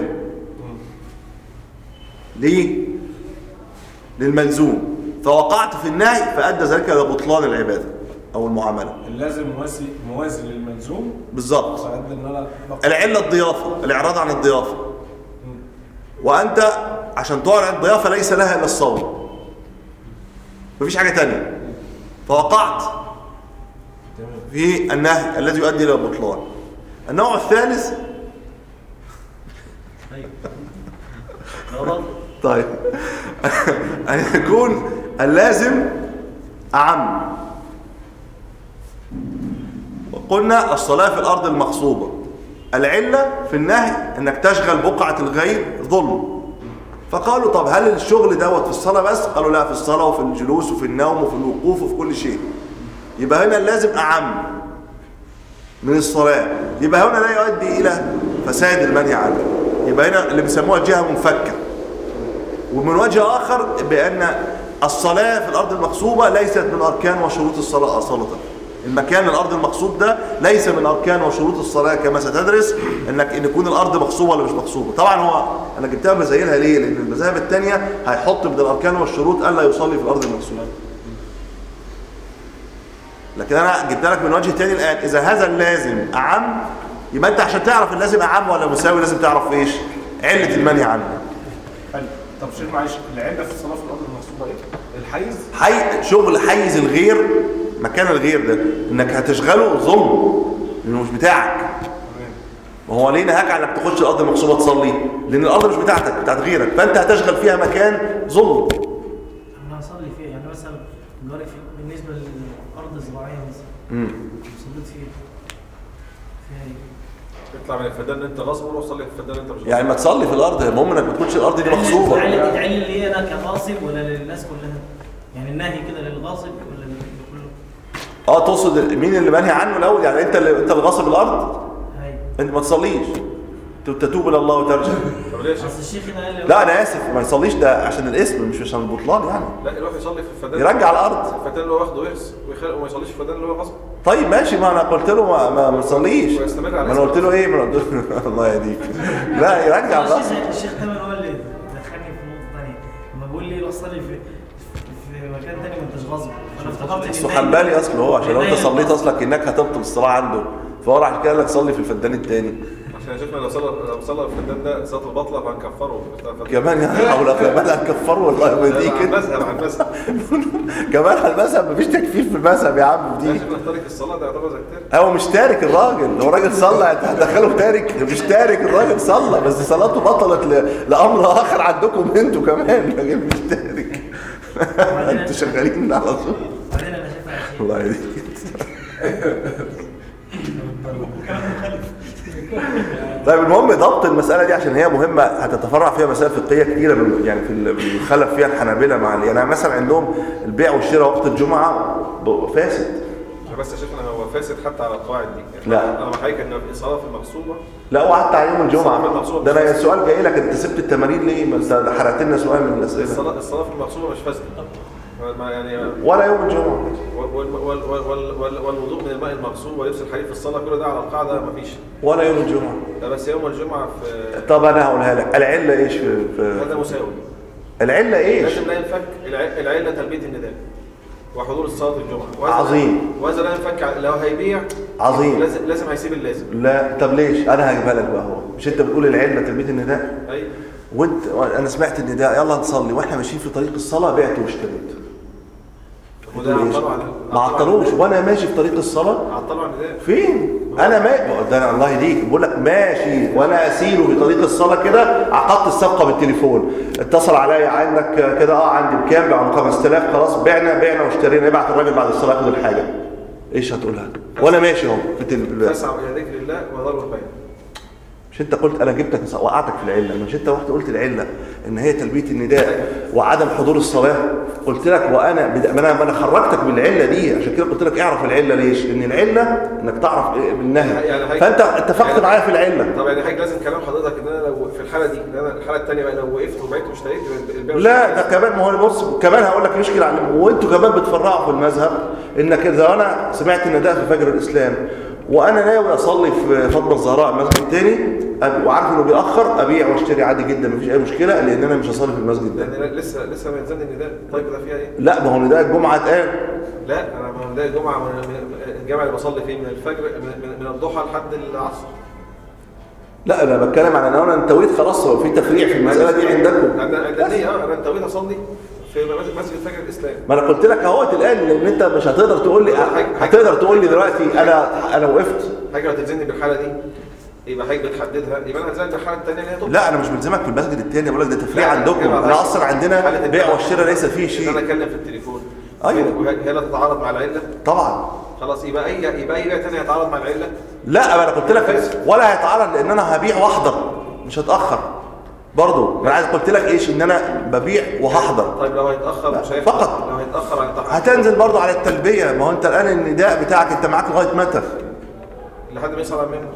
[SPEAKER 1] ليه؟ للملزوم فوقعت في النهي فأدى ذلك إلى بطلان العبادة أو المعاملة
[SPEAKER 3] اللازم موازي موازي للملزوم
[SPEAKER 1] بالظبط
[SPEAKER 3] فأدى ان انا بقى
[SPEAKER 1] العلة الضيافة الإعراض عن الضيافة وأنت عشان تعرض الضيافة ليس لها إلا الصوم مفيش حاجة تانية فوقعت
[SPEAKER 3] تمام
[SPEAKER 1] في النهي الذي يؤدي إلى البطلان النوع الثالث
[SPEAKER 6] ايوه لا غلط
[SPEAKER 1] طيب أن يكون اللازم أعم وقلنا الصلاة في الأرض المغصوبة العلة في النهي أنك تشغل بقعة الغير ظلم فقالوا طب هل الشغل دوت في الصلاة بس؟ قالوا لا في الصلاة وفي الجلوس وفي النوم وفي الوقوف وفي كل شيء يبقى هنا اللازم أعم من الصلاة يبقى هنا لا يؤدي إلى فساد المنهي عنه يبقى هنا اللي بيسموها جهة منفكة ومن وجه آخر بأن الصلاة في الأرض المغصوبة ليست من أركان وشروط الصلاة أصالة المكان الأرض المغصوب ده ليس من أركان وشروط الصلاة كما ستدرس إنك إن يكون الأرض مغصوبة ولا مش مغصوبة طبعا هو أنا جبتها بزينها ليه؟ لأن المذاهب الثانية هيحط من الأركان والشروط ألا يصلي في الأرض المغصوبة لكن أنا جبت لك من وجه تاني الآن إذا هذا اللازم أعم يبقى أنت عشان تعرف اللازم أعم ولا مساوي لازم تعرف إيش؟ علة المنهي عنه
[SPEAKER 3] حلو طب شيخ معلش العله في الصلاه في الارض المغصوبه ايه؟ الحيز
[SPEAKER 1] حي... شغل حيز الغير مكان الغير ده انك هتشغله ظلم لانه مش بتاعك
[SPEAKER 3] تمام
[SPEAKER 1] ما هو ليه نهاك على انك تخش الارض المغصوبه تصلي لان الارض مش بتاعتك بتاعت غيرك فانت هتشغل فيها مكان ظلم
[SPEAKER 5] انا هصلي فيها يعني مثلا دلوقتي في- بالنسبه للارض الزراعيه مثلا
[SPEAKER 1] امم
[SPEAKER 5] صليت فيها فيها ايه؟
[SPEAKER 2] اطلع من الفدان اللي انت غاصبه وروح صلي في الفدان اللي انت مش
[SPEAKER 1] يعني ما تصلي في الارض المهم انك ما تكونش الارض دي مغصوبه
[SPEAKER 5] تعلل تعلل لي انا كغاصب ولا للناس كلها يعني النهي كده للغاصب ولا لكله
[SPEAKER 1] اه تقصد مين اللي منهي عنه الاول يعني انت اللي انت اللي غاصب الارض
[SPEAKER 5] هاي
[SPEAKER 1] انت ما تصليش تتوب الى الله وترجع
[SPEAKER 2] طب ليه يا شيخ؟
[SPEAKER 5] اصل الشيخ هنا قال لي
[SPEAKER 1] لا انا اسف ما يصليش ده عشان الاسم مش عشان البطلان يعني
[SPEAKER 2] لا يروح يصلي في الفدان
[SPEAKER 1] يرجع الارض
[SPEAKER 2] الفدان اللي هو واخده ويرث ويخلق وما يصليش في الفدان اللي هو غاصبه
[SPEAKER 1] طيب ماشي ما انا قلت له ما, ما, ما تصليش
[SPEAKER 2] ويستمر على
[SPEAKER 1] ما انا قلت له ايه ما أنا قلت له الله يهديك لا يرجع الارض
[SPEAKER 5] الشيخ الشيخ تامر هو اللي دخلني في نقطه ثانيه لما بيقول لي روح صلي في في مكان ثاني ما انتش غاصب فانا افتكرت ان
[SPEAKER 1] اصله
[SPEAKER 5] ده-
[SPEAKER 1] حنبالي اصله هو عشان لو انت
[SPEAKER 5] ده-
[SPEAKER 1] صليت اصلك انك هتبطل الصلاه عنده فهو راح كده لك صلي في الفدان الثاني
[SPEAKER 2] عشان يا شيخنا لو صلى لو صلى في الفدان ده صلاه البطله فهنكفره
[SPEAKER 1] كمان يا حول ولا قوه الا هنكفره والله ما دي
[SPEAKER 2] عن
[SPEAKER 1] كده
[SPEAKER 2] مذهب عن مذهب
[SPEAKER 1] كمان على المذهب مفيش تكفير في المذهب يا عم في
[SPEAKER 2] يا
[SPEAKER 1] دي
[SPEAKER 2] شيخنا تارك الصلاه ده يعتبر زي التارك
[SPEAKER 1] هو مش تارك الراجل هو راجل صلى انت هتدخله تارك مش تارك الراجل صلى بس صلاته بطلت ل... لامر اخر عندكم انتوا كمان الراجل مش تارك انتوا شغالين على طول
[SPEAKER 5] بعدين انا شايفها يا شيخ
[SPEAKER 1] الله يهديك طيب المهم ضبط المسألة دي عشان هي مهمة هتتفرع فيها مسائل فقهية كتيرة من يعني في ال- الخلف فيها الحنابلة مع ال- يعني مثلا عندهم البيع والشراء وقت الجمعة ب- فاسد
[SPEAKER 2] بس يا شيخنا هو فاسد حتى على القواعد دي
[SPEAKER 1] لا.
[SPEAKER 2] انا بحكي ان الصلاه في المغصوبه
[SPEAKER 1] لا وقعدت على يوم
[SPEAKER 2] الصلاة
[SPEAKER 1] الجمعة
[SPEAKER 2] المقصودة
[SPEAKER 1] ده انا
[SPEAKER 2] مش
[SPEAKER 1] السؤال جاي لك انت سبت التمارين ليه؟ ما انت حرقت لنا سؤال من الأسئلة
[SPEAKER 2] الصلاه الصلاه في المغصوبه مش فاسده ما يعني
[SPEAKER 1] ولا يوم الجمعة
[SPEAKER 2] وال- وال- وال- وال- وال- والوضوء من الماء المغصوب ولبس الحرير في الصلاه كل ده على القاعده ما فيش
[SPEAKER 1] ولا يوم الجمعة
[SPEAKER 2] ده بس يوم الجمعه في
[SPEAKER 1] طب انا هقولها لك العلة ايش في,
[SPEAKER 2] هذا
[SPEAKER 1] في
[SPEAKER 2] مساوي
[SPEAKER 1] العلة ايش؟
[SPEAKER 2] لازم لا ينفك الع- العله تلبيه النداء وحضور الصلاه الجمعه وهذا-
[SPEAKER 1] عظيم.
[SPEAKER 2] وهذا لا ينفك ع- لو هيبيع
[SPEAKER 1] عظيم.
[SPEAKER 2] لازم لازم هيسيب اللازم
[SPEAKER 1] لا طب ليش؟ انا هجيبها لك بقى هو مش انت بتقول العلة تلبية النداء؟
[SPEAKER 2] اي
[SPEAKER 1] وانت انا سمعت النداء يلا نصلي واحنا ماشيين في طريق الصلاه بعت واشتريت
[SPEAKER 2] وده
[SPEAKER 1] قلت له إيش؟
[SPEAKER 2] عطلوا عن
[SPEAKER 1] ما عطلوش وانا ماشي في طريق الصلاه
[SPEAKER 2] عطلوا عن النداء
[SPEAKER 1] فين انا ما ده أنا الله يهديك بقول لك ماشي وانا اسير في طريق الصلاه كده عقدت الصفقه بالتليفون اتصل عليا عندك كده اه عندي بكام بعد 5000 خلاص بعنا بعنا واشترينا ابعت الراجل بعد الصلاه ياخد الحاجه ايش هتقولها وانا ماشي اهو في تل...
[SPEAKER 2] تسعى الى ذكر الله وذروا البيع
[SPEAKER 1] مش انت قلت انا جبتك وقعتك في العله مش انت رحت قلت العله ان هي تلبيه النداء وعدم حضور الصلاه قلت لك وانا بد... ما انا ما انا خرجتك من العله دي عشان كده قلت لك اعرف العله ليش ان العله انك تعرف إيه بالنهي
[SPEAKER 2] يعني هيك-
[SPEAKER 1] فانت اتفقت
[SPEAKER 2] يعني-
[SPEAKER 1] معايا في العله
[SPEAKER 2] طب يعني حاجه لازم كلام حضرتك ان انا لو في الحاله دي ان انا الحاله الثانيه بقى لو وقفت وبعت واشتريت يبقى البيع مش
[SPEAKER 1] لا
[SPEAKER 2] جايز.
[SPEAKER 1] ده كمان ما هو بص كمان هقول لك يشكل على وانتوا كمان بتفرعوا في المذهب انك اذا انا سمعت النداء في فجر الاسلام وانا ناوي اصلي في فاطمه الزهراء المسجد الثاني وعارف انه بيأخر ابيع واشتري عادي جدا مفيش اي مشكله لان انا مش هصلي في المسجد ده
[SPEAKER 2] لان لا- لسه لسه ما ينزل النداء طيب ده فيها ايه؟
[SPEAKER 1] لا ما هو نداء الجمعه اتقال
[SPEAKER 2] لا انا ما نداء الجمعه من- من- الجامع اللي بصلي فيه من الفجر من, من- من الضحى لحد العصر
[SPEAKER 1] لا انا بتكلم عن ان انا انتويت خلاص هو في تفريع في المساله دي عندكم
[SPEAKER 2] عند عند النية اه انا انتويت اصلي في مسجد مسجد فجر الاسلام
[SPEAKER 1] ما انا قلت لك اهوت الان لان انت مش هتقدر تقول لي هتقدر تقول لي دلوقتي انا انا وقفت
[SPEAKER 2] حاجه لو تلزمني بالحاله دي يبقى حاجه بتحددها يبقى انا هلزمك بالحاله الثانيه اللي هي تبقى
[SPEAKER 1] لا انا مش بلزمك في المسجد الثاني بقول لك ده تفريع
[SPEAKER 2] لا،
[SPEAKER 1] عندكم
[SPEAKER 2] كده
[SPEAKER 1] انا
[SPEAKER 2] معلش.
[SPEAKER 1] اصلا عندنا
[SPEAKER 2] حالة
[SPEAKER 1] بيع
[SPEAKER 2] التعارض.
[SPEAKER 1] والشراء ليس فيه
[SPEAKER 2] ان انا
[SPEAKER 1] شيء
[SPEAKER 2] اتكلم في التليفون
[SPEAKER 1] أيوة.
[SPEAKER 2] وهي هي لا تتعارض مع العله
[SPEAKER 1] طبعا
[SPEAKER 2] خلاص يبقى اي يبقى اي بيع ثاني هيتعارض مع العله
[SPEAKER 1] لا انا قلت لك ولا هيتعرض لان انا هبيع واحضر مش هتاخر برضه انا عايز قلت لك ايش ان انا ببيع وهحضر
[SPEAKER 2] طيب لو هيتاخر
[SPEAKER 1] لا،
[SPEAKER 2] مش هيحضر
[SPEAKER 1] فقط.
[SPEAKER 2] لو هيتاخر هيتاخر
[SPEAKER 1] هتنزل برضه على التلبيه ما هو انت الان النداء بتاعك انت معاك لغايه متى
[SPEAKER 2] لحد ما يصل على المنبر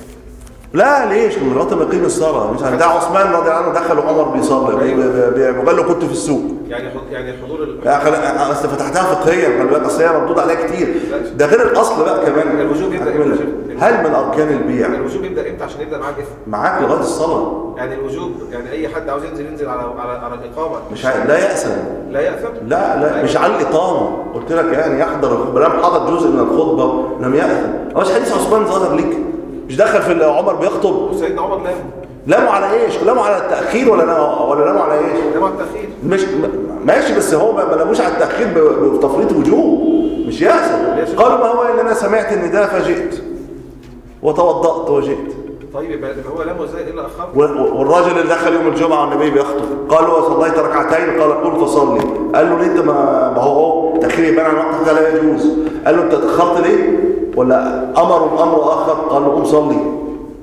[SPEAKER 1] لا ليش من لغايه ما يقيم الصلاه مش ده عثمان رضي الله عنه دخل عمر بيصلي بي- بي- بي- وقال له كنت في السوق
[SPEAKER 2] يعني حض- يعني حضور ال...
[SPEAKER 1] يا خل... اصل فتحتها فقهيا خلي بالك اصل هي مردود عليها كتير ده غير الاصل بقى كمان
[SPEAKER 2] الوجوب يبدأ
[SPEAKER 1] هكمل لك.
[SPEAKER 2] امتى؟
[SPEAKER 1] هل من اركان البيع
[SPEAKER 2] الوجوب يبدا امتى عشان يبدا معاه الاثم
[SPEAKER 1] معاك لغايه الصلاه
[SPEAKER 2] يعني الوجوب يعني اي حد عاوز ينزل ينزل على على على الاقامه
[SPEAKER 1] مش ع... لا يأسم
[SPEAKER 2] لا ياثم
[SPEAKER 1] لا لا مش على الإقامة قلت لك يعني يحضر ما دام حضر جزء من الخطبة لم يأثم مش حديث عثمان ظهر ليك مش دخل في ال- عمر بيخطب
[SPEAKER 2] وسيدنا عمر لام
[SPEAKER 1] لاموا على ايش لاموا على التأخير ولا لاموا ولا لاموا على ايش
[SPEAKER 2] لام على التاخير
[SPEAKER 1] مش م- ماشي بس هو ما ما لاموش على التأخير ب- بتفريط وجوب مش يأثم قالوا ما هو إن أنا سمعت النداء فجئت وتوضأت وجئت
[SPEAKER 2] طيب يبقى هو لامه ازاي الا اخر
[SPEAKER 1] و- والراجل اللي دخل يوم الجمعة والنبي بيخطب قال له صليت ركعتين قال قل فصلي قال له ليه انت ما ما هو هو تأخير يبان عن وقتك لا يجوز قال له انت تأخرت ليه ولا أمر أمر آخر قال له قم صلي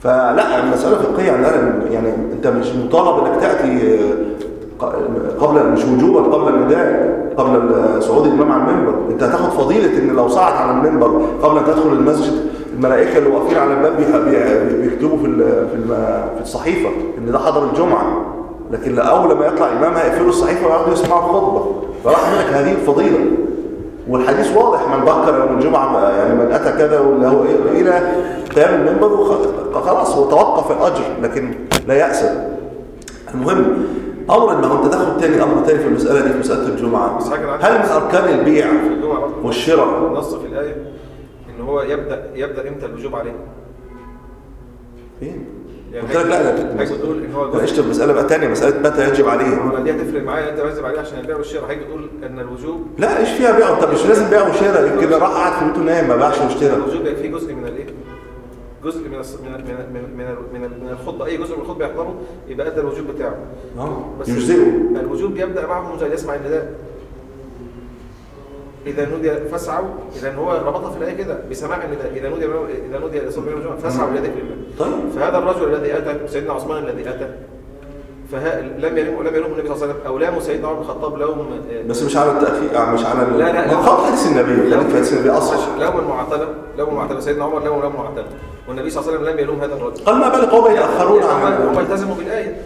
[SPEAKER 1] فلا المسألة فقهية يعني أنا يعني أنت مش مطالب أنك تأتي ق- قبل مش وجوبا قبل النداء قبل صعود الإمام على المنبر أنت هتاخد فضيلة إن لو صعد على المنبر قبل أن تدخل المسجد الملائكة اللي واقفين على الباب بيح- بي- بيكتبوا في ال- في الم- في الصحيفة إن ده حضر الجمعة لكن أول ما يطلع إمام هيقفلوا الصحيفة ويقعدوا يسمعوا الخطبة فراح منك هذه الفضيلة والحديث واضح من بكر يوم الجمعة يعني من أتى كذا واللي هو إيه- إلى قيام المنبر وخ- خلاص هو توقف الأجر لكن لا يأسر المهم أمر إن أنت تاخد تاني أمر تاني في المسألة دي في مسألة الجمعة
[SPEAKER 2] بس حاجة
[SPEAKER 1] هل من أركان البيع
[SPEAKER 2] في الجمعة برضه
[SPEAKER 1] والشراء
[SPEAKER 2] نص في الآية إن هو يبدأ يبدأ إمتى الوجوب عليه
[SPEAKER 1] فين؟
[SPEAKER 2] يعني
[SPEAKER 1] قلت لك لا لا
[SPEAKER 2] حاجة تقول إن هو
[SPEAKER 1] أنا عشت المسألة بقى تانية مسألة متى يجب عليه
[SPEAKER 2] أنا دي هتفرق معايا أنت واجب عليه عشان البيع والشراء حاجة تقول إن الوجوب
[SPEAKER 1] لا ايش فيها بيع طب مش لازم بيع وشراء يمكن راح قاعد في بيته نايم ما باعش واشترى
[SPEAKER 2] الوجوب بيبقى فيه جزء من الإيه؟ جزء من الص- من من من من من, من الخطبة أي جزء من الخطبة يحضره يبقى أدى الوجوب بتاعه
[SPEAKER 1] اه
[SPEAKER 2] بس
[SPEAKER 1] يجزئه
[SPEAKER 2] الوجوب بيبدأ معه منذ أن يسمع النداء إذا نودي فاسعوا إذا هو ربطها في الآية كده بسماع النداء إذا نودي إذا نودي لصلاة الجمعة فاسعوا إلى ذكر الله
[SPEAKER 1] طيب
[SPEAKER 2] فهذا الرجل الذي أتى سيدنا عثمان الذي أتى فها لم يلوم لم يلوم النبي صلى الله عليه وسلم أو لاموا سيدنا عمر بن الخطاب لوم آه،
[SPEAKER 1] بس مش على التأخير آه، مش على ال-
[SPEAKER 2] لا، لا، لا.
[SPEAKER 1] ما خط حديث النبي خليك في حديث النبي اصلا
[SPEAKER 2] لوم المعتلة لوم المعتلة سيدنا عمر لوم لوم المعتلة والنبي صلى الله عليه وسلم لم يلوم هذا الرجل
[SPEAKER 1] قال ما بال قوم يتأخرون
[SPEAKER 2] هم هم
[SPEAKER 1] عن
[SPEAKER 2] التزموا بالآية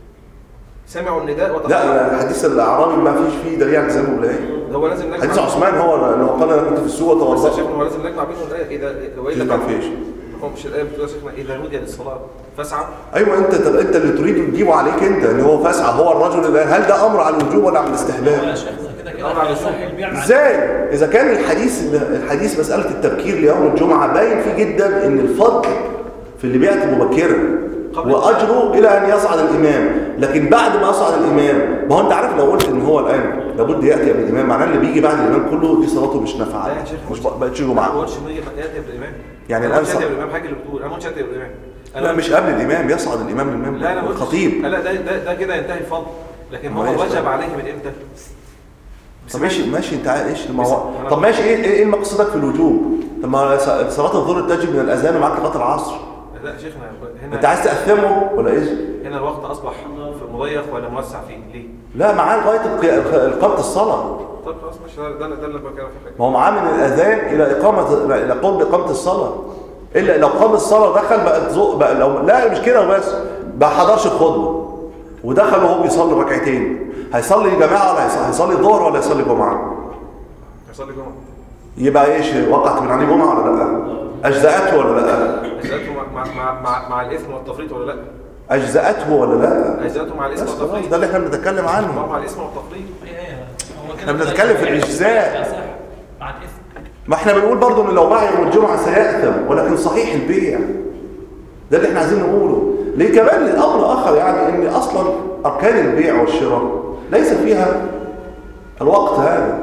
[SPEAKER 2] سمعوا النداء
[SPEAKER 1] لا
[SPEAKER 2] وتأخروا
[SPEAKER 1] لا، حديث الأعرابي ما فيش فيه دليل على التزامه بالآية
[SPEAKER 2] هو لازم نجمع
[SPEAKER 1] حديث عثمان هو اللي هو قال انا كنت في السوق
[SPEAKER 2] بس يا
[SPEAKER 1] وتوضأت
[SPEAKER 2] شيخنا هو لازم نجمع بينهم الآية إذا وإلا
[SPEAKER 1] تجمع
[SPEAKER 2] كان-
[SPEAKER 1] فيش
[SPEAKER 2] هو مش الآية بتقول يا شيخنا إذا نودي للصلاة فاسعوا
[SPEAKER 1] ايوه انت طب انت اللي تريد تجيبه عليك انت ان هو فاسعه هو الرجل اللي هل ده امر على الوجوب ولا على
[SPEAKER 4] هو
[SPEAKER 1] الاستحباب
[SPEAKER 4] يا شيخنا كده كده
[SPEAKER 2] طبعاً
[SPEAKER 4] هيصح البيع مع
[SPEAKER 1] ازاي اذا كان الحديث الحديث مساله التبكير ليوم الجمعه باين فيه جدا ان الفضل في اللي بياتي مبكرا
[SPEAKER 2] قبل-
[SPEAKER 1] واجره الى ان يصعد الامام لكن بعد ما يصعد الامام ما هو انت عارف لو قلت ان هو الان لابد ياتي قبل الامام معناه اللي بيجي بعد الامام كله دي صلاته مش نافعه
[SPEAKER 2] لا يا شيخ
[SPEAKER 1] مش
[SPEAKER 2] مش
[SPEAKER 1] بقتش
[SPEAKER 2] ما
[SPEAKER 1] جمعه
[SPEAKER 2] بقولش إن يجي يأتي بالإمام
[SPEAKER 1] يعني
[SPEAKER 2] أنا
[SPEAKER 1] الآن
[SPEAKER 2] ما قلتش
[SPEAKER 1] صح.
[SPEAKER 2] يأتي بالإمام حاجة اللي بتقول أنا ما قلتش يأتي بالإمام أنا
[SPEAKER 1] لا
[SPEAKER 2] قلت-
[SPEAKER 1] مش قبل الامام يصعد الامام للمنبر
[SPEAKER 2] لا أنا ما قلتش-
[SPEAKER 1] الخطيب
[SPEAKER 2] لا ده ده, ده كده ينتهي الفضل لكن هو
[SPEAKER 1] ما إيش
[SPEAKER 2] وجب
[SPEAKER 1] بقى؟
[SPEAKER 2] عليه من إمتى؟
[SPEAKER 1] طب ماشي ماشي انت عا- ايش ما
[SPEAKER 2] بس-
[SPEAKER 1] هو طب ماشي ايه ايه مقصدك في الوجوب طب ما ص- صلاه الظهر تجب من الاذان ومعاك لغايه العصر
[SPEAKER 2] لا يا شيخنا هنا
[SPEAKER 1] انت عايز تاثمه ولا ايه
[SPEAKER 2] هنا الوقت أصبح في مضيق ولا موسع فيه ليه؟
[SPEAKER 1] لا معاه لغايه الق- اقامه الصلاه
[SPEAKER 2] طب خلاص ماشي ده ده ده اللي بتكلم فيه حاجة
[SPEAKER 1] ما هو معاه من الاذان الى اقامه الى قوم باقامه الصلاه الا لو قام الصلاه ودخل بقى زق بقى لو لا مش كده وبس ما حضرش الخطبه ودخل وهو بيصلي ركعتين هيصلي جماعه ولا هيصلي, هيصلي ظهر ولا هيصلي جمعه
[SPEAKER 2] يصلي جمعة
[SPEAKER 1] يبقى ايش وقعت من عليه جمعه ولا لا اجزاته ولا لا
[SPEAKER 2] أجزاته مع, مع, مع, مع, مع الإثم والتفريط ولا لا؟
[SPEAKER 1] اجزاته ولا لا
[SPEAKER 2] أجزاته مع الإثم
[SPEAKER 1] بس خلاص
[SPEAKER 2] والتفريط
[SPEAKER 1] ده اللي احنا بنتكلم
[SPEAKER 2] ما هو
[SPEAKER 1] عنه
[SPEAKER 2] مع الإثم والتفريط
[SPEAKER 4] هي هي هو كده
[SPEAKER 1] احنا
[SPEAKER 4] كده
[SPEAKER 1] بنتكلم في
[SPEAKER 4] البيع
[SPEAKER 1] الإجزاء.
[SPEAKER 4] يصح مع الإثم
[SPEAKER 1] ما احنا بنقول برضه ان لو باع يوم الجمعه سيأثم ولكن صحيح البيع ده اللي احنا عايزين نقوله ليه كمان الامر اخر يعني ان اصلا اركان البيع والشراء ليس فيها الوقت هذا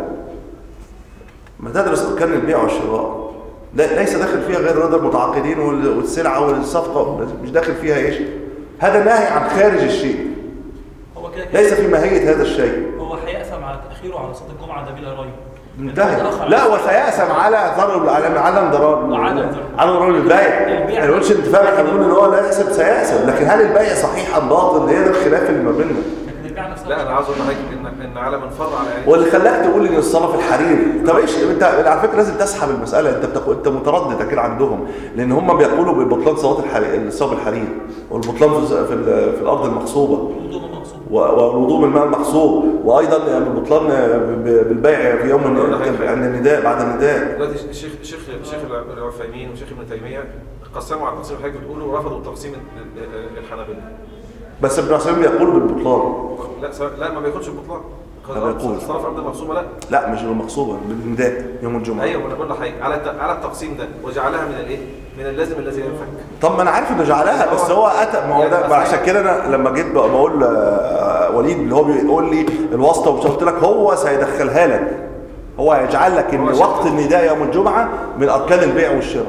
[SPEAKER 1] ما تدرس اركان البيع والشراء لا ليس داخل فيها غير رضا المتعاقدين وال- والسلعه والصفقه مش داخل فيها ايش هذا ناهي عن خارج الشيء
[SPEAKER 4] هو كده كده
[SPEAKER 1] ليس في ماهيه هذا الشيء
[SPEAKER 4] هو هيأثم على تأخيره على صلاة الجمعة ده بلا ريب
[SPEAKER 1] انتهى
[SPEAKER 4] الآخر-
[SPEAKER 1] لا وسيأسم على ضرر على عدم ضرر
[SPEAKER 4] وعدم ضرر.
[SPEAKER 1] على ضرر البيع
[SPEAKER 4] البيع.
[SPEAKER 1] ما نقولش انت فاهم احنا بنقول ان هو لا يحسب سيأسم لكن هل البيع صحيح ام باطل هي ده الخلاف اللي ما بيننا
[SPEAKER 4] لكن البيع نفسه
[SPEAKER 2] لا أنا عاوز أقول لحضرتك إن إن على من فر على يعني
[SPEAKER 1] واللي خلاك تقول ان الصلاه في الحرير طب ايش انت على فكره لازم تسحب المساله انت بتقول انت متردد اكيد عندهم لان هم بيقولوا ببطلان صلاه الحرير الصلاه بالحرير والبطلان في في, ال- في الارض المغصوبه
[SPEAKER 4] الوضوء مقصود
[SPEAKER 1] و- والوضوء بالماء المغصوب وايضا البطلان ب- بالبيع في يوم عند النداء بعد النداء
[SPEAKER 2] دلوقتي الشيخ الشيخ الشيخ العثيمين وشيخ ابن تيميه قسموا على تقسيم الحاجة بتقولوا رفضوا تقسيم ال- ال- الحنابلة
[SPEAKER 1] بس ابن عثيمين بيقول بالبطلان
[SPEAKER 2] لا سواء- لا ما بياخدش البطلان
[SPEAKER 1] لا بيقول.
[SPEAKER 2] الصلاة في الأرض المرسومة لا
[SPEAKER 1] لا مش المغصوبه بالنداء يوم الجمعه
[SPEAKER 2] ايوه انا بقول لحضرتك على الت- على التقسيم ده وجعلها من الايه؟ من اللازم الذي ينفك
[SPEAKER 1] طب ما انا عارف انه جعلها بس هو اتى ما هو ده ما عشان كده انا لما جيت بقى بقول آه، وليد اللي هو بيقول لي الواسطه ومش قلت لك هو سيدخلها لك هو هيجعل لك ان
[SPEAKER 2] هو
[SPEAKER 1] وقت
[SPEAKER 2] شرط.
[SPEAKER 1] النداء يوم الجمعه من اركان البيع والشراء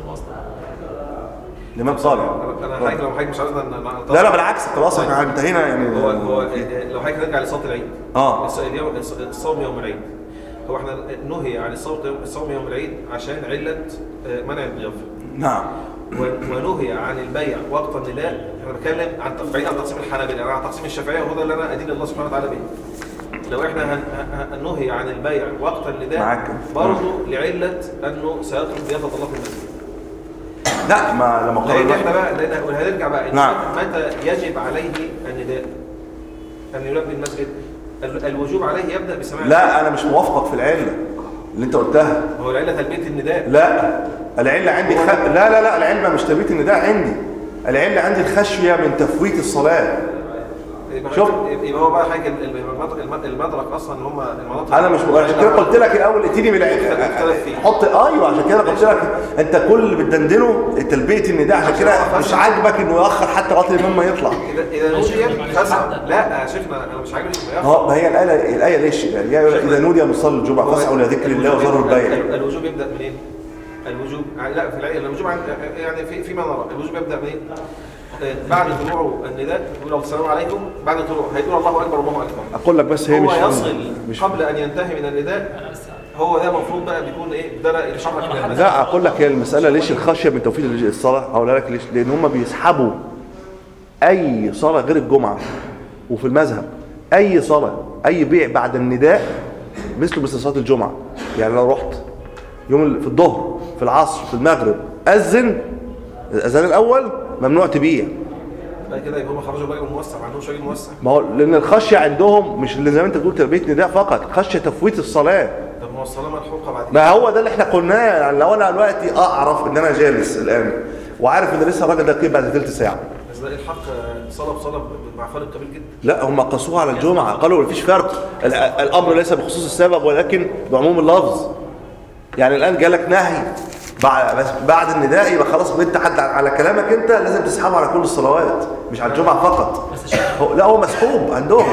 [SPEAKER 1] الامام صالح
[SPEAKER 2] انا حضرتك لو حضرتك مش عاوزنا ن- ن-
[SPEAKER 1] لا لا بالعكس خلاص احنا انتهينا يعني
[SPEAKER 2] هو هو لو حضرتك نرجع لصلاه العيد
[SPEAKER 1] اه
[SPEAKER 2] الص- اليوم الص- الصوم يوم العيد هو احنا نهي عن الصوم يوم الصوم يوم العيد عشان عله آه، منع الضيافه
[SPEAKER 1] نعم
[SPEAKER 2] و- ونهي عن البيع وقت النداء احنا بنتكلم عن بعيد عن تقسيم الحنابلة انا عن تقسيم الشافعيه وهو ده اللي انا ادين الله سبحانه وتعالى به لو احنا هن- هن- هنهي عن البيع وقت النداء
[SPEAKER 1] معاك.
[SPEAKER 2] برضه لعله انه سيترك ضيافه الله في المسجد
[SPEAKER 1] لا ما لما قال
[SPEAKER 2] لان
[SPEAKER 1] الله-
[SPEAKER 2] احنا بقى لان هنرجع بقى
[SPEAKER 1] نعم.
[SPEAKER 2] متى يجب عليه النداء ان يلبي المسجد ال- الوجوب عليه يبدا بسماع
[SPEAKER 1] لا انا مش موافقك في العله اللي انت قلتها
[SPEAKER 2] هو العله تلبيه النداء
[SPEAKER 1] لا العله عندي خ... لا لا لا العله مش تبيت النداء عندي العله عندي الخشيه من تفويت الصلاه
[SPEAKER 2] يبقى
[SPEAKER 1] شوف.
[SPEAKER 2] يبقى هو بقى حاجه ال- المدرك الم- المدرك اصلا اللي هم المناطق
[SPEAKER 1] انا مش عشان كده قلت لك الاول ائتيني
[SPEAKER 2] اختلف فيه.
[SPEAKER 1] بالعله حط ايوه عشان كده قلت لك انت كل اللي بتدندنه تلبيه النداء عشان كده مش عاجبك انه ياخر حتى لغايه الامام ما يطلع
[SPEAKER 2] اذا اذا
[SPEAKER 4] ماشي،
[SPEAKER 2] نودي
[SPEAKER 4] معلش،
[SPEAKER 2] فاسع
[SPEAKER 4] حتى.
[SPEAKER 2] لا يا شيخنا انا مش عاجبني اسمه ياخد.
[SPEAKER 1] اه ما هي الايه الايه ليش يعني يا أيها اذا نودي من صلاه الجمعه فاسعوا الى ذكر الله وذروا البيع
[SPEAKER 2] ال- الوجوب يبدا منين؟ الوجوب لا في العين الوجوب عن يعني في فيما نرى الوجوب يبدا منين؟ آه، بعد طلوع النداء يقول له السلام عليكم بعد طلوع هيقول الله اكبر الله اكبر
[SPEAKER 1] اقول لك بس هي
[SPEAKER 2] هو
[SPEAKER 1] مش
[SPEAKER 2] يصل
[SPEAKER 1] مش
[SPEAKER 2] قبل ان ينتهي من النداء
[SPEAKER 4] انا لسه
[SPEAKER 2] هو ده المفروض بقى بيكون ايه ده لا يشرح لك النداء.
[SPEAKER 1] لا اقول لك هي المساله ليش الخشيه من توفيق الصلاه هقولها لك ليش لان هم بيسحبوا اي صلاه غير الجمعه وفي المذهب اي صلاه اي بيع بعد النداء مثله مثل صلاه الجمعه يعني لو رحت يوم ال- في الظهر في العصر في المغرب اذن الاذان الاول ممنوع تبيع
[SPEAKER 2] بعد كده يبقى هم خرجوا بقى موسع ما عندهمش راجل موسع
[SPEAKER 1] ما هو لان الخشيه عندهم مش اللي زي ما انت بتقول تربيه نداء فقط خشيه تفويت الصلاه
[SPEAKER 2] طب ما هو الصلاه ملحوقه بعد كده
[SPEAKER 1] ما هو ده اللي احنا قلناه يعني لو انا دلوقتي اعرف ان انا جالس الان وعارف ان لسه الراجل ده قيل بعد ثلث ساعه
[SPEAKER 2] بس ده الحق آه، صلاه بصلاه ب- مع فرق كبير جدا
[SPEAKER 1] لا هم قاسوها على الجمعه قالوا مفيش فرق ال- الامر ليس بخصوص السبب ولكن بعموم اللفظ يعني الان جالك نهي بعد بس بعد النداء يبقى خلاص انت حد على كلامك انت لازم تسحبه على كل الصلوات مش على الجمعه فقط
[SPEAKER 4] بس يا شيخ
[SPEAKER 1] هو لا هو مسحوب عندهم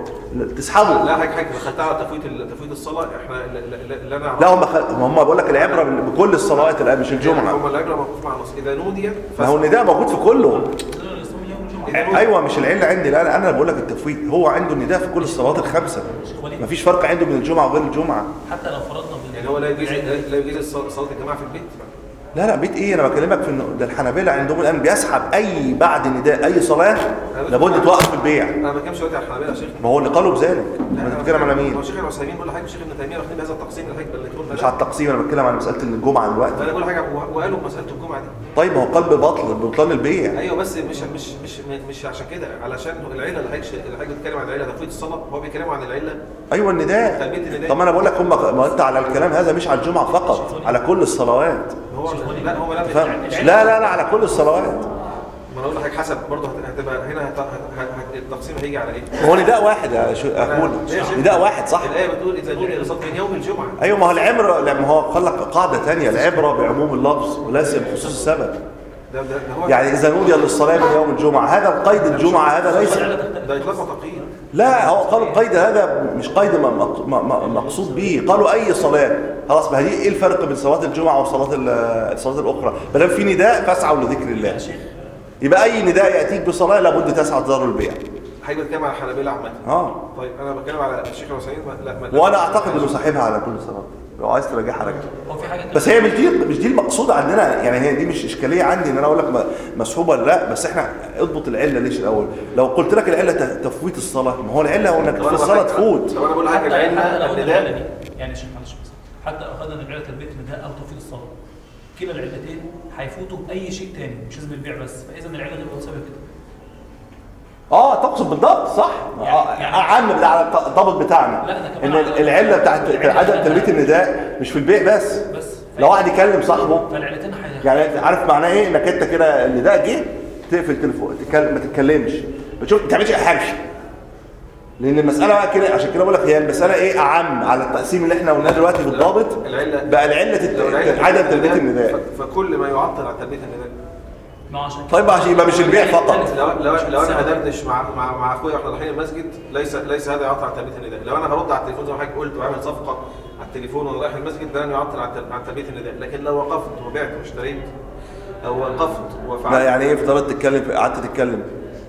[SPEAKER 1] تسحبه
[SPEAKER 2] لا حاجه حاجه دخلتها على تفويت ال- تفويت الصلاه احنا ال- ال- ال- اللي انا
[SPEAKER 1] لا هم خ... هم بقول لك العبره بكل الصلوات الان مش الجمعه
[SPEAKER 2] هم الاجر موقوف مع النص اذا نودي
[SPEAKER 1] ما هو النداء موجود في كله
[SPEAKER 4] الصوم يوم الجمعه
[SPEAKER 2] إذا
[SPEAKER 1] ايوه مش العله عندي لا لا، انا بقول لك التفويت هو عنده النداء في كل الصلوات الخمسه مفيش فرق عنده بين الجمعه وغير الجمعه
[SPEAKER 4] حتى لو فرضنا بال-
[SPEAKER 2] يعني هو لا يجوز لا يجوز الص- صلاه الجماعه في البيت
[SPEAKER 1] لا لا بيت ايه انا بكلمك في انه ده الحنابلة عندهم الان بيسحب اي بعد نداء اي صلاه لابد توقف البيع
[SPEAKER 2] انا ما بتكلمش دلوقتي على الحنابلة يا شيخ
[SPEAKER 1] ما هو اللي قالوا بذلك
[SPEAKER 2] لا،
[SPEAKER 1] انا
[SPEAKER 2] أنا
[SPEAKER 1] بتكلم على
[SPEAKER 2] هو
[SPEAKER 1] مين
[SPEAKER 2] الشيخ العثيمين بيقول حاجه الشيخ ابن تيميه واخدين بهذا التقسيم اللي حضرتك بلغتوه
[SPEAKER 1] مش على التقسيم انا بتكلم على مساله الجمعه دلوقتي
[SPEAKER 2] انا بقول حاجه و- وقالوا مساله الجمعه دي
[SPEAKER 1] طيب ما هو قلب بطل بطلان البيع
[SPEAKER 2] ايوه بس مش مش مش مش عشان كده علشان العله اللي حضرتك اللي حضرتك بتتكلم عن العله تفويت الصلاه هو بيتكلم عن العله
[SPEAKER 1] ايوه النداء
[SPEAKER 2] تلبيه النداء
[SPEAKER 1] طب ما انا بقول لك هم ما انت على الكلام هذا مش على الجمعه فقط على كل الصلوات
[SPEAKER 2] هو لا هو
[SPEAKER 1] فاهم؟
[SPEAKER 2] لا
[SPEAKER 1] لا لا لا على كل الصلوات
[SPEAKER 2] ما انا اقول لحضرتك حسب برضه هت- هتبقى هنا هت- هت- هت- التقسيم هيجي على ايه؟
[SPEAKER 1] هو نداء واحد يا شو اقول نداء واحد صح
[SPEAKER 2] الايه بتقول اذا نودي لصلاه من يوم الجمعه
[SPEAKER 1] ايوه ما هو العبره لما هو قال لك قاعده ثانيه العبره بعموم اللفظ وليس بخصوص السبب
[SPEAKER 2] ده ده ده هو
[SPEAKER 1] يعني اذا نودي للصلاه من يوم الجمعه هذا القيد الجمعه هذا ليس
[SPEAKER 2] ده اطلاق وتقييد
[SPEAKER 1] لا هو قالوا القيد هذا مش قيد م- م- م- مقصود به قالوا اي صلاه خلاص ما هي ايه الفرق بين صلاه الجمعه وصلاه ال- الصلاه الاخرى ما دام في نداء فاسعوا لذكر الله يبقى اي نداء ياتيك بصلاه لابد تسعى تضر البيع
[SPEAKER 2] حضرتك بتتكلم على الحنابلة عامه
[SPEAKER 1] اه
[SPEAKER 2] طيب انا بتكلم على الشيخ العثيمين ما- لا ما-
[SPEAKER 1] وانا اعتقد انه صاحبها على كل صلاه لو عايز تراجعها راجع
[SPEAKER 4] هو في حاجه
[SPEAKER 1] بس هي مش دي مش دي المقصوده عندنا يعني هي دي مش اشكاليه عندي ان انا اقول لك م- مسحوبه ولا لا بس احنا اضبط العله ليش الاول لو قلت لك العله ت- تفويت الصلاه ما هو العله هو انك
[SPEAKER 2] طب
[SPEAKER 1] في
[SPEAKER 2] أنا
[SPEAKER 1] الصلاه
[SPEAKER 2] بقول لك-
[SPEAKER 1] تفوت
[SPEAKER 2] طب انا بقول لحضرتك
[SPEAKER 4] حتى حتى
[SPEAKER 2] العله
[SPEAKER 4] لو قلنا العله
[SPEAKER 2] النداء
[SPEAKER 4] دي يعني عشان معلش بس حتى لو اخذنا العله تلبيه النداء او توفيق الصلاه كلا العلتين هيفوتوا باي شيء تاني مش لازم البيع بس فاذا العله غير متساويه كده
[SPEAKER 1] اه تقصد بالضبط صح آه،
[SPEAKER 4] يعني-
[SPEAKER 1] عام ده على الضبط بتاعنا
[SPEAKER 4] لا، ده كمان
[SPEAKER 1] ان
[SPEAKER 4] على-
[SPEAKER 1] العله بتاعت
[SPEAKER 4] العلة
[SPEAKER 1] عدم
[SPEAKER 4] بتاعت-
[SPEAKER 1] تلبيه النداء مش في البيع بس
[SPEAKER 4] بس
[SPEAKER 1] لو واحد يكلم صاحبه
[SPEAKER 4] فالعلتين هي
[SPEAKER 1] يعني انت عارف معناه ايه انك انت كده النداء جه تقفل التليفون تتكلم ما تتكلمش بتشوف ما تعملش اي حاجه لان المساله بقى كده عشان كده بقول لك هي المساله ايه اعم على التقسيم اللي احنا قلناه دلوقتي بالضابط
[SPEAKER 2] العله
[SPEAKER 1] بقى العله الت-
[SPEAKER 2] لو العلة
[SPEAKER 1] عدم تلبيه النداء
[SPEAKER 2] ف- فكل ما يعطل عن تلبيه النداء
[SPEAKER 4] ما عشان
[SPEAKER 1] طيب عشان يبقى مش البيع فقط
[SPEAKER 2] لو لو لو انا هدردش مع مع مع اخويا واحنا رايحين المسجد ليس ليس هذا يعطل عن تلبيه النداء لو انا هرد على التليفون زي ما حضرتك قلت وعامل صفقه على التليفون وانا رايح المسجد ده لن يعطل عن تل- عن تلبيه النداء لكن لو وقفت وبعت واشتريت او وقفت
[SPEAKER 1] لا
[SPEAKER 2] وفعلت
[SPEAKER 1] يعني ايه افترضت تتكلم قعدت تتكلم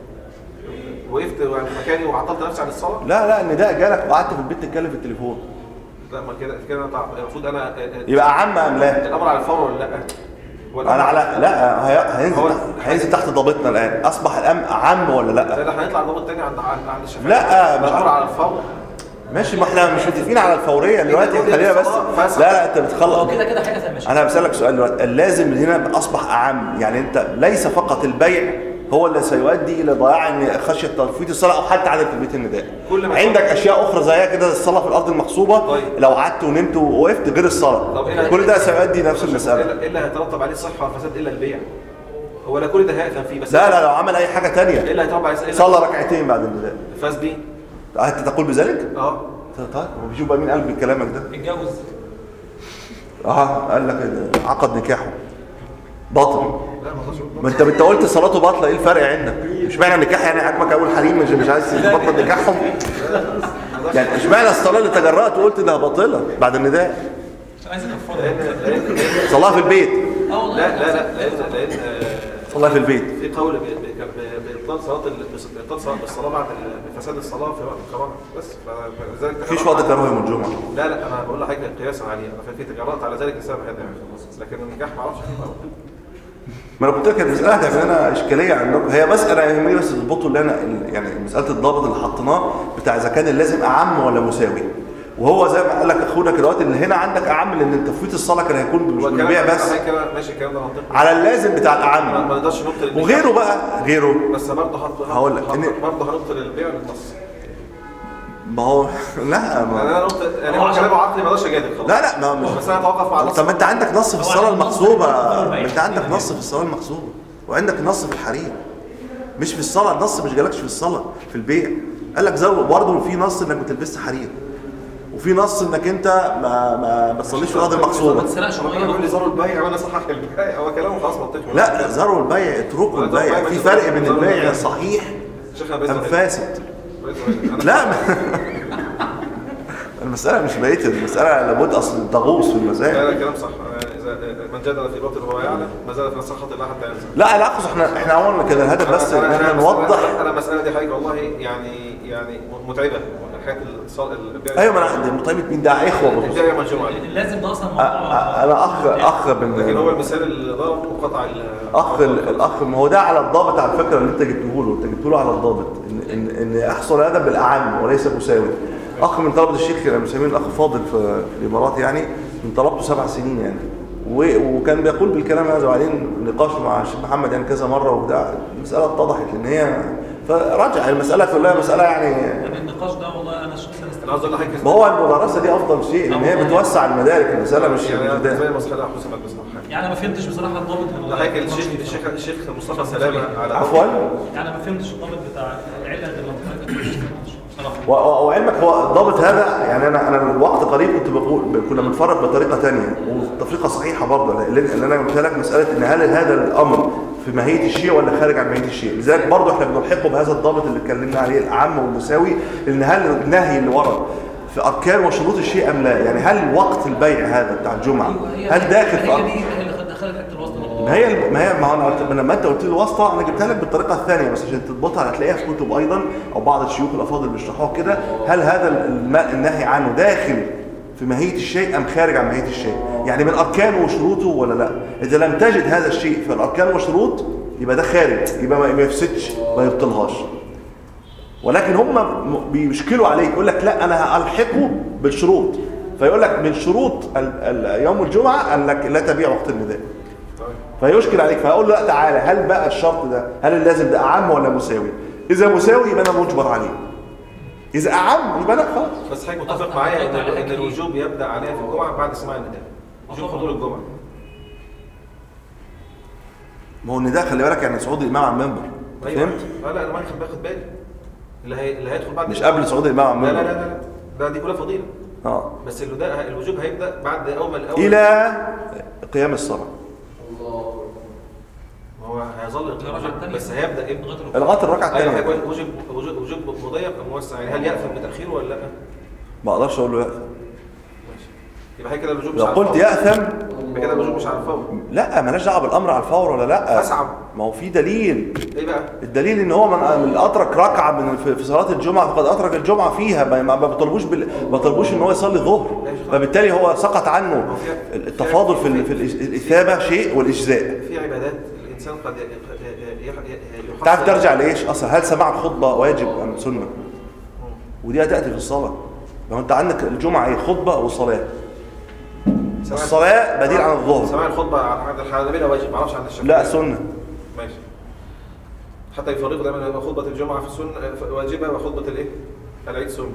[SPEAKER 2] وقفت مكاني وعطلت نفسي عن الصلاه
[SPEAKER 1] لا لا النداء جالك وقعدت في البيت تتكلم في التليفون
[SPEAKER 2] لا ما كده كده أنا طبعا المفروض انا
[SPEAKER 1] يبقى اعم ام لا
[SPEAKER 2] الامر على الفور ولا لا ولا
[SPEAKER 1] انا على لا هي- هينزل
[SPEAKER 2] هو-
[SPEAKER 1] هينزل تحت ضابطنا الان اصبح الان عام ولا لا
[SPEAKER 2] لا لا هنطلع ضابط تاني عند عند عند الشافعي
[SPEAKER 1] لا، مش
[SPEAKER 2] مشهور
[SPEAKER 1] عارف.
[SPEAKER 2] على الفور
[SPEAKER 1] ماشي ما احنا مش متفقين على الفوريه دلوقتي
[SPEAKER 2] تقول لي
[SPEAKER 1] خلينا بس
[SPEAKER 2] الصلاة فاسد.
[SPEAKER 1] لا لا انت
[SPEAKER 4] هو
[SPEAKER 1] بتخلط
[SPEAKER 4] كده كده حاجه ثانيه
[SPEAKER 1] انا بسالك سؤال دلوقتي اللازم هنا اصبح اعم يعني انت ليس فقط البيع هو اللي سيؤدي الى ضياع ان خشيه تفويت الصلاه او حتى عدم تلبيه النداء
[SPEAKER 2] كل ما
[SPEAKER 1] عندك اشياء اخرى زيها كده الصلاه في الارض المغصوبه
[SPEAKER 2] طيب.
[SPEAKER 1] لو قعدت ونمت ووقفت غير الصلاه
[SPEAKER 2] طب إيه
[SPEAKER 1] كل ده
[SPEAKER 2] اللي-
[SPEAKER 1] سيؤدي نفس
[SPEAKER 2] إيه
[SPEAKER 1] المساله
[SPEAKER 2] اللي- إيه اللي هيترتب عليه الصحه والفساد الا البيع هو لا كل ده هيأثم فيه بس
[SPEAKER 1] لا لا لو عمل اي حاجه
[SPEAKER 2] ايه
[SPEAKER 1] تانية
[SPEAKER 2] اللي هيترتب عليه إلا
[SPEAKER 1] صلى ركعتين بعد النداء
[SPEAKER 2] الفاس دي
[SPEAKER 1] انت تقول بذلك
[SPEAKER 2] اه
[SPEAKER 1] طيب وبيشوف بقى مين قال بكلامك ده
[SPEAKER 4] اتجوز
[SPEAKER 1] اه قال لك عقد نكاحه باطل
[SPEAKER 2] لا ما اقدرش أقول.
[SPEAKER 1] ما انت انت قلت صلاته باطله ايه الفرق عندك مش معنى النكاح يعني عاجبك اول حريم مش مش عايز تبطل نكاحهم يعني مش معنى الصلاه اللي تجرأت وقلت انها باطله بعد النداء
[SPEAKER 4] عايز اكفرها
[SPEAKER 2] لان لان لأن-
[SPEAKER 1] صلاها في البيت
[SPEAKER 4] اه والله
[SPEAKER 2] لا لا لا لان لان آه،
[SPEAKER 1] صلاها في البيت
[SPEAKER 2] في قول ب- ب- ب- بإبطال صلاة ال- بإبطال صلاة بالصلاة بعد ال- بفساد الصلاة في وقت الكراهة بس فلذلك
[SPEAKER 1] مفيش وقت كراهه يوم الجمعه
[SPEAKER 2] لا لا أنا بقول لحضرتك قياسا عليه في تجارات على ذلك السبب هذا يعني لكن النجاح ما اعرفش
[SPEAKER 1] ما انا قلت لك المساله هتعمل لنا اشكاليه عندكم هي بس انا يهمني بس تظبطوا اللي انا ال- يعني مساله الضابط اللي حطيناه بتاع اذا كان اللازم اعم ولا مساوي وهو زي ما قال لك اخونا كده دلوقتي اللي هنا عندك اعم لان تفويت الصلاه كان هيكون مش
[SPEAKER 2] هو
[SPEAKER 1] بالبيع
[SPEAKER 2] الكلام
[SPEAKER 1] بس
[SPEAKER 2] ده كده ماشي الكلام ده منطقي
[SPEAKER 1] على اللازم بتاع
[SPEAKER 2] ما ما
[SPEAKER 1] الاعم
[SPEAKER 2] نقدرش نبطل النجاح.
[SPEAKER 1] وغيره بقى غيره
[SPEAKER 2] بس برضه هط-
[SPEAKER 1] هقول لك
[SPEAKER 2] هط-
[SPEAKER 1] إن-
[SPEAKER 2] برضه هنبطل البيع للنص
[SPEAKER 1] ما هو لا
[SPEAKER 2] يعني
[SPEAKER 1] ما
[SPEAKER 2] انا نبطل يعني
[SPEAKER 4] هو
[SPEAKER 2] هو
[SPEAKER 4] عشان-
[SPEAKER 2] كلامه عقلي ما اقدرش اجادل خلاص
[SPEAKER 1] لا لا ما مش
[SPEAKER 2] بس انا اتوقف مع النص
[SPEAKER 1] طب ما انت عندك نص في
[SPEAKER 4] هو
[SPEAKER 1] الصلاه
[SPEAKER 4] عشان النص
[SPEAKER 1] المغصوبه
[SPEAKER 4] في
[SPEAKER 1] ما انت عندك نص في الصلاه المغصوبه وعندك نص في الحريم مش في الصلاه النص مش جالكش في الصلاه في البيع قال لك زود برضه في نص انك ما تلبسش حرير وفي نص انك انت ما ما ما تصليش في الارض
[SPEAKER 4] ما
[SPEAKER 1] المغصوبه
[SPEAKER 4] تسرقش
[SPEAKER 2] هو كان بيقول لي زاروا البيع وانا صحح البيع هو كلامه خلاص منطقي
[SPEAKER 1] لا زروا البيع اتركوا البيع في فرق بين البيع صحيح
[SPEAKER 2] شيخنا
[SPEAKER 1] ام
[SPEAKER 2] بإذن
[SPEAKER 1] فاسد
[SPEAKER 2] الله.
[SPEAKER 1] لا ما المساله مش بقيه المساله لابد اصل تغوص في
[SPEAKER 2] لا
[SPEAKER 1] المسائل
[SPEAKER 2] لا كلام صح إذا من جدل في باطل وهو يعلم ما زال في سخط الله حتى ينزل
[SPEAKER 1] لا لا اقصد احنا احنا عملنا كده الهدف بس ان احنا
[SPEAKER 2] أنا-
[SPEAKER 1] نوضح
[SPEAKER 2] انا المساله دي حقيقه والله يعني يعني متعبه حكايه الصل... البيع
[SPEAKER 1] ايوه ما انا مطيبه مين ده اخوه برضه.
[SPEAKER 2] البيع يوم الجمعه دي.
[SPEAKER 4] اللازم ده اصلا
[SPEAKER 1] أ-
[SPEAKER 4] موضوع
[SPEAKER 1] أ- انا اخ اخ
[SPEAKER 2] لكن هو
[SPEAKER 1] من
[SPEAKER 2] المثال اللي ضربه قطع ال
[SPEAKER 1] اخ الاخ ما هو ده على الضابط على الفكره اللي انت جبته له انت جبته له على الضابط ان ان ان احصل هذا بالاعم وليس مساوي اخ من طلبه الشيخ انا مسميه الاخ فاضل في في الامارات يعني من طلبته سبع سنين يعني و- وكان بيقول بالكلام هذا وبعدين نقاش مع الشيخ محمد يعني كذا مره وبتاع المساله اتضحت لان هي فرجع المساله كلها مساله يعني
[SPEAKER 4] يعني النقاش ده والله انا شخصيا
[SPEAKER 2] انا عاوز اقول لحضرتك
[SPEAKER 1] ما هو المدرسه دي افضل شيء لان هي بتوسع المدارك المساله مش
[SPEAKER 2] يعني
[SPEAKER 1] مش ده.
[SPEAKER 2] زي ما صحيح حسن بصراحه
[SPEAKER 4] يعني انا ما فهمتش بصراحه الضابط
[SPEAKER 2] ده حضرتك الشيخ الشيخ الشيخ مصطفى سلامه على
[SPEAKER 1] عفوا
[SPEAKER 4] يعني ما فهمتش الضابط بتاع العله غير لما حضرتك بصراحه
[SPEAKER 1] و- و- وعلمك هو الضابط هذا يعني انا انا الوقت قريب كنت بقول كنا بنفرق بطريقه تانية وتفريقه صحيحه برضه لان لأن انا قلت لك مساله ان هل هذا الامر في ماهيه الشيء ولا خارج عن ماهيه الشيء لذلك برضه احنا بنلحقه بهذا الضابط اللي اتكلمنا عليه الاعم والمساوي لان هل النهي اللي ورد في اركان وشروط الشيء ام لا يعني هل وقت البيع هذا بتاع الجمعه هل داخل في
[SPEAKER 4] هي
[SPEAKER 1] أركان
[SPEAKER 4] دي هي اللي دخلت اكت الوسط
[SPEAKER 1] ما هي ما هي ما انا قلت لما انت قلت لي الواسطه انا جبتها لك بالطريقه الثانيه بس عشان تضبطها هتلاقيها في كتب ايضا او بعض الشيوخ الافاضل بيشرحوها كده هل هذا الم- النهي عنه داخل في ماهيه الشيء ام خارج عن ماهيه الشيء يعني من اركانه وشروطه ولا لا اذا لم تجد هذا الشيء في الاركان والشروط يبقى ده خارج يبقى ما ما يفسدش ما يبطلهاش ولكن هم م- بيشكلوا عليك يقول لك لا انا هلحقه بالشروط فيقول لك من شروط ال- ال- يوم الجمعه انك لا تبيع وقت النداء فيشكل عليك فهقول له لا تعالى هل بقى الشرط ده هل اللازم ده اعم ولا مساوي اذا مساوي يبقى انا مجبر عليه اذا اعم يبقى لا خلاص
[SPEAKER 2] بس حضرتك متفق معايا ان ان الوجوب يبدا عليها في الجمعه بعد سماع النداء وجوب حضور الجمعه
[SPEAKER 1] ما هو النداء خلي بالك يعني صعود الامام على المنبر
[SPEAKER 2] أيوة.
[SPEAKER 1] فهمت
[SPEAKER 2] لا لا انا ما باخد باخد بالي اللي هي اللي هيدخل بعد
[SPEAKER 1] مش قبل صعود الامام على
[SPEAKER 2] لا لا
[SPEAKER 1] المنبر
[SPEAKER 2] لا لا ده دي كلها فضيله
[SPEAKER 1] اه
[SPEAKER 2] بس النداء الوجوب هيبدا بعد اول ما الاول
[SPEAKER 1] الى قيام الصلاه
[SPEAKER 2] ما هو هيظل
[SPEAKER 4] الركعة
[SPEAKER 2] الوجوب
[SPEAKER 4] الثانية.
[SPEAKER 2] بس هيبدا امتى
[SPEAKER 4] لغايه الركوع.
[SPEAKER 1] لغايه الركعه
[SPEAKER 2] ايوه
[SPEAKER 1] الثانيه
[SPEAKER 2] هيكون وجوب وجوب وجوب مضيق ام موسع يعني هل ياثم بتاخيره ولا لا؟
[SPEAKER 1] ما اقدرش اقول له ياثم
[SPEAKER 2] ماشي يبقى هي كده الوجوب مش
[SPEAKER 1] لو
[SPEAKER 2] على
[SPEAKER 1] قلت
[SPEAKER 2] الفور.
[SPEAKER 1] ياثم
[SPEAKER 2] يبقى كده الوجوب مش على الفور
[SPEAKER 1] لا مالهاش دعوه بالامر على الفور ولا لا
[SPEAKER 2] أصعب.
[SPEAKER 1] ما هو في دليل
[SPEAKER 2] ايه بقى؟
[SPEAKER 1] الدليل ان هو من من ادرك ركعه من في في صلاه الجمعه فقد ادرك الجمعه فيها ما ما ما بيطلبوش بال... ما بيطلبوش ان هو يصلي ظهر فبالتالي هو سقط عنه التفاضل في ال- في الإج- الاثابه شيء والاجزاء
[SPEAKER 2] في عبادات الانسان قد ي- ي- ي- يحصل
[SPEAKER 1] تعرف ترجع لايش اصلا هل سماع الخطبه واجب ام سنه ودي هتاتي في الصلاه لو انت عندك الجمعه ايه خطبه وصلاه
[SPEAKER 2] سماع-
[SPEAKER 1] الصلاه بديل عن الظهر
[SPEAKER 2] سماع الخطبه عند الحنابلة واجب معرفش عند الشافعية
[SPEAKER 1] لا سنه
[SPEAKER 2] ماشي حتى يفرقوا دايما بين خطبه الجمعه في السنه واجبه وخطبه الايه؟ العيد سنه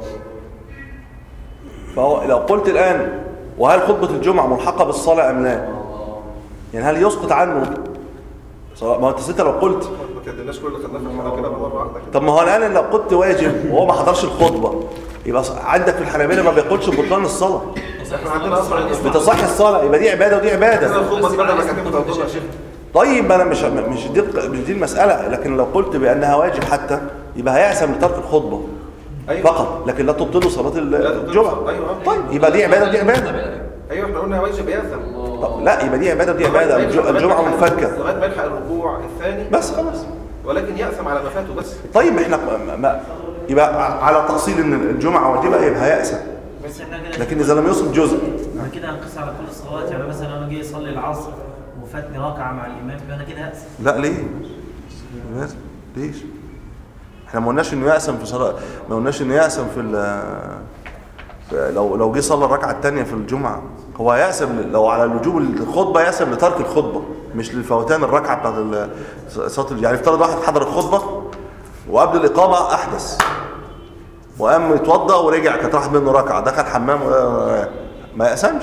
[SPEAKER 1] فهو لو قلت الآن وهل خطبة الجمعة ملحقة بالصلاة أم لا يعني هل يسقط عنه صلاة ما هو انت ستة لو قلت
[SPEAKER 2] ما كدناش كل اللي خدناه في الحنابلة مره واحده كده
[SPEAKER 1] طب ما هو الآن لو قلت واجب وهو ما حضرش الخطبة يبقى ص- عندك في الحنابلة ما بيقولش بطلان الصلاة
[SPEAKER 2] احنا عندنا اصلا
[SPEAKER 1] بتصح الصلاة يبقى دي عبادة ودي
[SPEAKER 2] عندنا
[SPEAKER 1] عبادة
[SPEAKER 2] الخطبه دي بدل ما كانت بتوضح يا شيخ
[SPEAKER 1] طيب انا مش مش دي مش دي المسألة لكن لو قلت بأنها واجب حتى يبقى هيأسم لترك الخطبة
[SPEAKER 2] أيوة.
[SPEAKER 1] فقط لكن لا تبطل صلاة
[SPEAKER 2] تبطل
[SPEAKER 1] الجمعة
[SPEAKER 2] صلاة. أيوة.
[SPEAKER 1] طيب يبقى دي عبادة ودي عبادة
[SPEAKER 2] ايوه احنا قلنا واجب ياثم
[SPEAKER 1] طب لا يبقى دي عبادة ودي عبادة الج- الجمعة منفكة
[SPEAKER 2] لغايه ما يلحق الركوع الثاني
[SPEAKER 1] بس خلاص
[SPEAKER 2] ولكن ياثم على ما فاته بس
[SPEAKER 1] طيب احنا ما ما يبقى على تأصيل ان الجمعة واجبة يبقى هيأسم
[SPEAKER 5] بس احنا كده
[SPEAKER 1] لكن إذا لم يصب جزء
[SPEAKER 5] احنا كده هنقيس على كل الصلوات يعني مثلا انا جاي اصلي العصر وفاتني ركعه مع الامام يبقى انا كده هأسف
[SPEAKER 1] لا ليه؟ لماذا؟ ليش؟ احنا ما قلناش انه يأسم في صلاة ما قلناش انه يأسم في, ال- في لو لو جه صلى الركعة الثانية في الجمعة هو يأسم لو على الوجوب الخطبة يأسم لترك الخطبة مش للفوتان الركعة بتاعت ال- صلاة ال- يعني افترض واحد حضر الخطبة وقبل الإقامة أحدث وقام يتوضأ ورجع كانت راحت منه ركعة دخل حمام و- ما يأسمش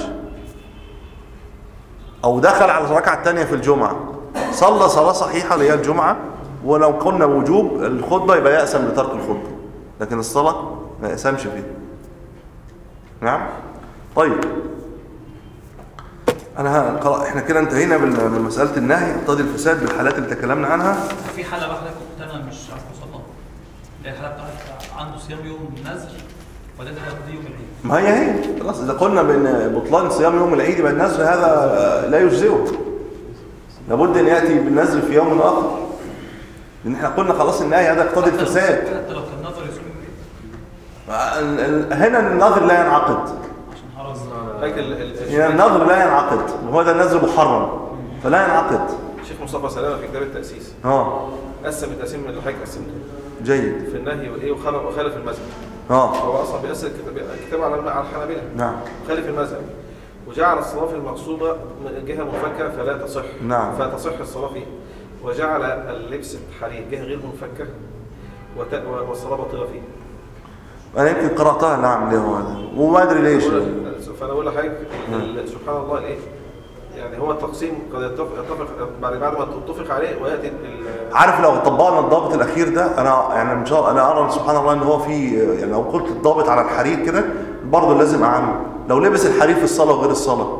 [SPEAKER 1] او دخل على الركعه الثانيه في الجمعه صلى صلاه صحيحه اللي هي الجمعه ولو قلنا وجوب الخطبه يبقى يأسم لترك الخطبه لكن الصلاه ما يأسمش فيها نعم طيب انا ه- خلاص احنا كده انتهينا بال- من مساله النهي يقتضي الفساد بالحالات اللي تكلمنا عنها
[SPEAKER 4] في حالة واحدة كنت أنا مش عارف أوصلها اللي هي الحالة بتاعت عنده صيام يوم النذر وبعدين هيقضي يوم العيد
[SPEAKER 1] ما هي هي خلاص اذا قلنا بان بطلان صيام يوم العيد يبقى النذر هذا لا يجزئه لابد ان ياتي بالنذر في يوم اخر لان احنا قلنا خلاص النهي هذا يقتضي
[SPEAKER 4] حتى لو-
[SPEAKER 1] الفساد
[SPEAKER 4] حتى لو كان نظر يصوم يوم العيد
[SPEAKER 1] ال- ال- هنا النظر لا ينعقد
[SPEAKER 4] عشان حرام
[SPEAKER 2] لكن ال- ال-
[SPEAKER 1] هنا النظر لا ينعقد وهو ده النذر محرم فلا ينعقد
[SPEAKER 2] الشيخ مصطفى سلامه في كتاب التاسيس
[SPEAKER 1] اه
[SPEAKER 2] قسم التقسيم من الحاج قسمته
[SPEAKER 1] جيد
[SPEAKER 2] في النهي وايه وخالف وخالف المذهب
[SPEAKER 1] اه
[SPEAKER 2] هو اصلا بيقسم الكتاب الكتاب على على الحنابلة
[SPEAKER 1] نعم
[SPEAKER 2] خالف المذهب وجعل الصلاة في المغصوبة من جهة منفكة فلا تصح
[SPEAKER 1] نعم.
[SPEAKER 2] فتصح الصلاة فيه وجعل اللبس الحرير جهة غير منفكة وت... والصلاة باطلة فيه
[SPEAKER 1] انا يمكن قراتها نعم ليه هو هذا وما ادري ليش
[SPEAKER 2] فانا بقول لحضرتك ال- سبحان الله الايه يعني هو التقسيم قد يتفق, يتفق بعد بعد ما تتفق عليه وياتي ال-
[SPEAKER 1] عارف لو طبقنا الضابط الاخير ده انا يعني ان شاء الله انا ارى سبحان الله ان هو في يعني لو قلت الضابط على الحرير كده برضه لازم اعمل لو لبس الحرير في الصلاه وغير الصلاه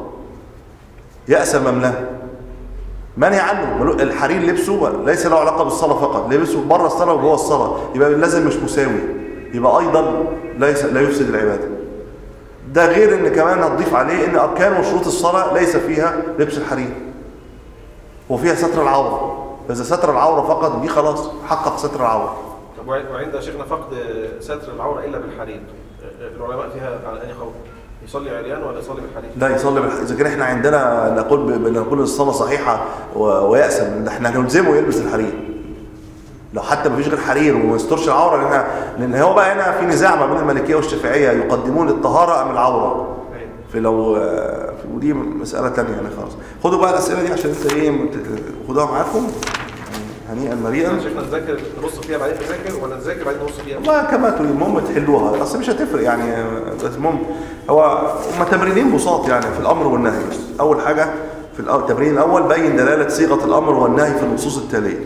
[SPEAKER 1] يأسم ام لا منهي عنه ملو- الحرير لبسه ليس له علاقه بالصلاه فقط لبسه بره الصلاه وجوه الصلاه يبقى لازم مش مساوي يبقى ايضا ليس لا يفسد العباده ده غير ان كمان هتضيف عليه ان اركان وشروط الصلاه ليس فيها لبس الحرير وفيها ستر العوره فاذا ستر العوره فقط دي خلاص حقق ستر العوره
[SPEAKER 2] طب وع- وعند شيخنا فقد ستر العورة إلا بالحرير العلماء فيها على أي قول يصلي عريان ولا يصلي بالحرير
[SPEAKER 1] لا يصلي بالح... اذا كان احنا عندنا نقول ب... نقول الصلاه صحيحه و... ويأسم ده احنا هنلزمه يلبس الحرير لو حتى ما فيش غير حرير وما يسترش العوره لان لان هو بقى هنا في نزاع ما بين المالكيه والشافعيه يقدمون الطهاره ام العوره
[SPEAKER 2] أيوة.
[SPEAKER 1] في لو في ودي مساله ثانيه يعني خلاص خدوا بقى الاسئله دي عشان انت ايه مت- خدوها معاكم هنيئا مريئا
[SPEAKER 2] يا شيخنا نذاكر نبص فيها بعدين نذاكر ولا نذاكر بعدين نبص فيها
[SPEAKER 1] والله كما تريد المهم تحلوها اصل مش هتفرق يعني بس المهم هو هم تمرينين بساط يعني في الامر والنهي بس اول حاجه في الأو- التمرين الاول بين دلاله صيغه الامر والنهي في النصوص التاليه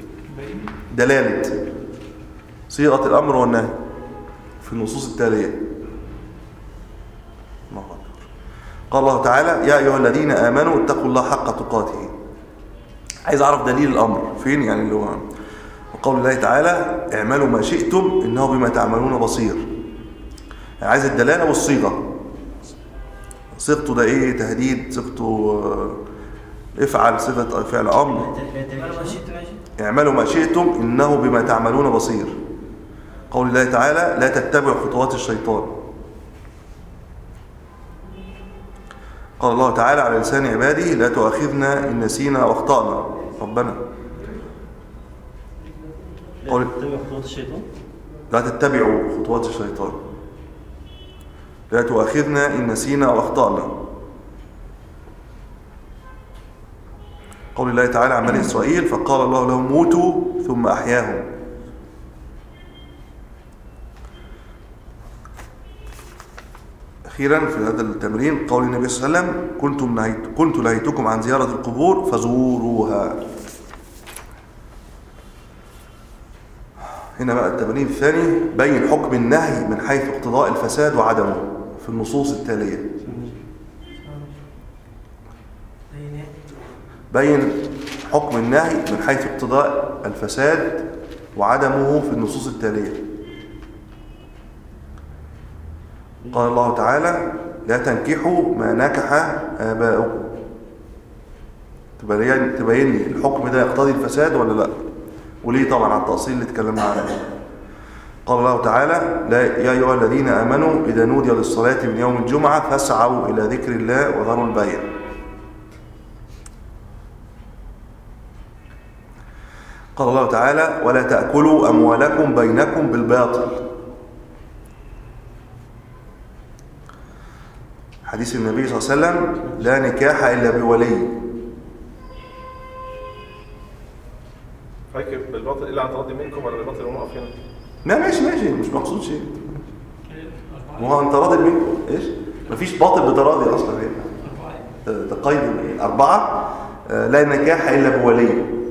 [SPEAKER 1] دلاله صيغه الامر والنهي في النصوص التاليه الله أكبر. قال الله تعالى يا ايها الذين امنوا اتقوا الله حق تقاته عايز اعرف دليل الامر فين يعني اللي هو وقول الله تعالى اعملوا ما شئتم انه بما تعملون بصير يعني عايز الدلاله والصيغه صيغته ده ايه تهديد صيغته آه، افعل صيغه فعل امر
[SPEAKER 5] انا مشيت ماشي
[SPEAKER 1] اعملوا ما شئتم انه بما تعملون بصير قول الله تعالى لا تتبعوا خطوات الشيطان قال الله تعالى على لسان عباده لا تؤاخذنا ان نسينا واخطانا ربنا قول-
[SPEAKER 6] تتبع خطوات الشيطان
[SPEAKER 1] لا تتبعوا خطوات الشيطان لا تؤاخذنا إن نسينا وأخطأنا قول الله تعالى عن بني إسرائيل فقال الله لهم موتوا ثم أحياهم أخيرا في هذا التمرين قول النبي صلى الله عليه وسلم كنتم نهيت كنت نهيتكم عن زيارة القبور فزوروها هنا بقى التمرين الثاني بين حكم النهي من حيث اقتضاء الفساد وعدمه في النصوص التالية
[SPEAKER 5] زي ايه؟
[SPEAKER 1] بين حكم النهي من حيث اقتضاء الفساد وعدمه في النصوص التالية قال الله تعالى لا تنكحوا ما نكح آباؤكم تبين تبين لي الحكم ده يقتضي الفساد ولا لا وليه طبعا على التأصيل اللي اتكلمنا عنه قال الله تعالى لا يا أيها الذين آمنوا إذا نودي للصلاة من يوم الجمعة فاسعوا إلى ذكر الله وذروا البيع قال الله تعالى ولا تأكلوا أموالكم بينكم بالباطل حديث النبي صلى الله عليه وسلم لا نكاح إلا بولي
[SPEAKER 2] فاكر بالباطل الا عن تراضي منكم ولا بالباطل ونقف هنا
[SPEAKER 1] لا ماشي ماشي مش مقصود شيء ما هو انت راضي منكم ايش مفيش باطل بتراضي اصلا هنا آه، ده قيد إيه؟ أربعة آه، لا نكاح إلا بولي